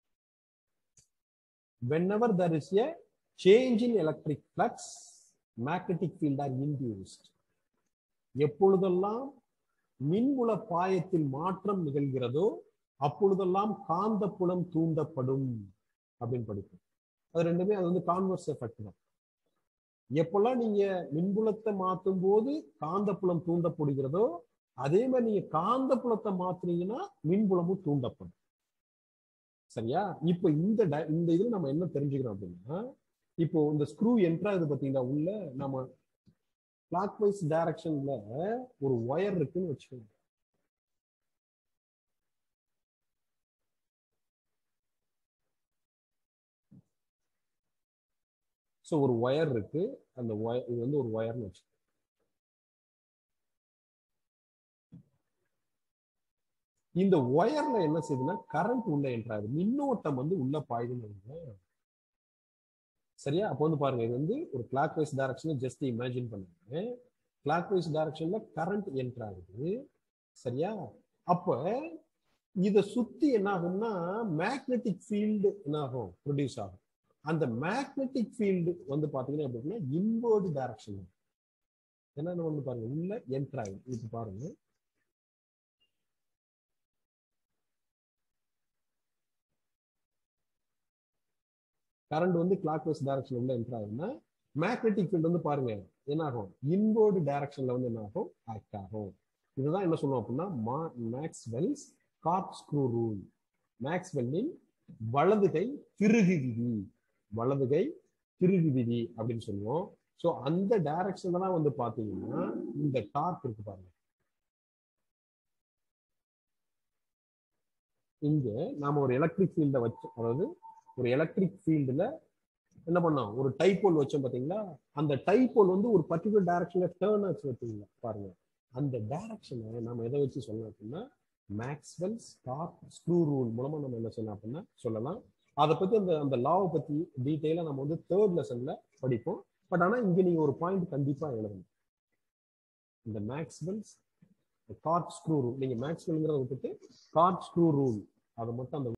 whenever there is a change in electric flux magnetic field are induced எப்பொழுதெல்லாம் மின்புல பாயத்தில் மாற்றம் நிகழ்கிறதோ அப்பொழுதெல்லாம் காந்தப்புலம் தூண்டப்படும் அப்படின்னு படிப்போம் அது ரெண்டுமே அது வந்து கான்வர்ஸ் எஃபெக்ட் தான் எப்பெல்லாம் நீங்க மின்புலத்தை மாற்றும் போது காந்தப்புலம் தூண்டப்படுகிறதோ அதே மாதிரி நீங்க காந்தப்புலத்தை மாத்துனீங்கன்னா மின்புலமும் தூண்டப்படும் சரியா இப்போ இந்த di- இந்த இதுல நம்ம என்ன தெரிஞ்சுக்கிறோம் அப்படின்னா இப்போ இந்த ஸ்க்ரூ என்ட்ரா இது பாத்தீங்கன்னா உள்ள நம்ம கிளாக் வைஸ் டைரக்ஷன்ல ஒரு ஒயர் இருக்குன்னு வச்சுக்கோங்க ஸோ ஒரு ஒயர் இருக்கு அந்த ஒயர் இது வந்து ஒரு ஒயர்னு வச்சு இந்த ஒயர்ல என்ன செய்யுதுன்னா கரண்ட் உள்ள என்றாரு மின்னோட்டம் வந்து உள்ள பாயுதுன்னு வைங்களேன். சரியா அப்போ வந்து பாருங்க இது வந்து ஒரு கிளாக் வைஸ் டைரக்ஷன்ல ஜஸ்ட் இமேஜின் பண்ணுங்க கிளாக் வைஸ் டைரக்ஷன்ல கரண்ட் என்டர் ஆகுது சரியா அப்ப இத சுத்தி என்ன ஆகும்னா மேக்னெட்டிக் ஃபீல்டு என்ன ஆகும் ப்ரொடியூஸ் ஆகும் அந்த மேக்னெட்டிக் ஃபீல்டு வந்து பாத்தீங்கன்னா எப்படின்னா இன்வர்டு டைரக்ஷன் என்னன்னு வந்து பாருங்க உள்ள என்டர் ஆகுது இப்ப பாருங்க கரண்ட் வந்து கிளாக் வைஸ் டைரக்ஷன் உள்ள என்டர் ஆகுதுன்னா மேக்னெட்டிக் ஃபீல்டு வந்து பாருங்க என்ன ஆகும் இன்வர்டு டைரக்ஷன்ல வந்து என்ன ஆகும் ஆக்ட் ஆகும் இதுதான் என்ன சொல்லுவோம் அப்படின்னா மா மேக்ஸ்வெல்ஸ் கார்க் ஸ்க்ரூ ரூல் மேக்ஸ்வெல்லின் வலதுகை திருகு விதி வலதுகை திருகு விதி அப்படின்னு சொல்லுவோம் ஸோ அந்த டைரக்ஷன்ல தான் வந்து பாத்தீங்கன்னா இந்த டார்க் இருக்கு பாருங்க இங்க நாம ஒரு எலக்ட்ரிக் ஃபீல்டை வச்சு அதாவது ஒரு எலக்ட்ரிக் ஃபீல்டுல என்ன பண்ணோம் ஒரு டைபோல் வச்சோம் பாத்தீங்களா அந்த டைபோல் வந்து ஒரு பர்டிகுலர் டைரக்ஷன்ல டேர்ன் ஆச்சு பார்த்தீங்களா பாருங்க அந்த டைரக்ஷனை நம்ம எதை வச்சு சொல்லலாம் அப்படின்னா மேக்ஸ்வெல் ஸ்டார்க் ஸ்க்ரூ ரூல் மூலமா நம்ம என்ன சொல்லலாம் அப்படின்னா சொல்லலாம் அதை பத்தி அந்த அந்த லாவை பத்தி டீட்டெயிலா நம்ம வந்து தேர்ட் லெசன்ல படிப்போம் பட் ஆனா இங்க நீங்க ஒரு பாயிண்ட் கண்டிப்பா எழுதணும் இந்த மேக்ஸ்வெல்ஸ் கார்க் ஸ்க்ரூ ரூல் நீங்க மேக்ஸ்வெல்ங்கிறத விட்டுட்டு கார்க் ஸ்க்ரூ ரூல் அதை மட்டும் அந்த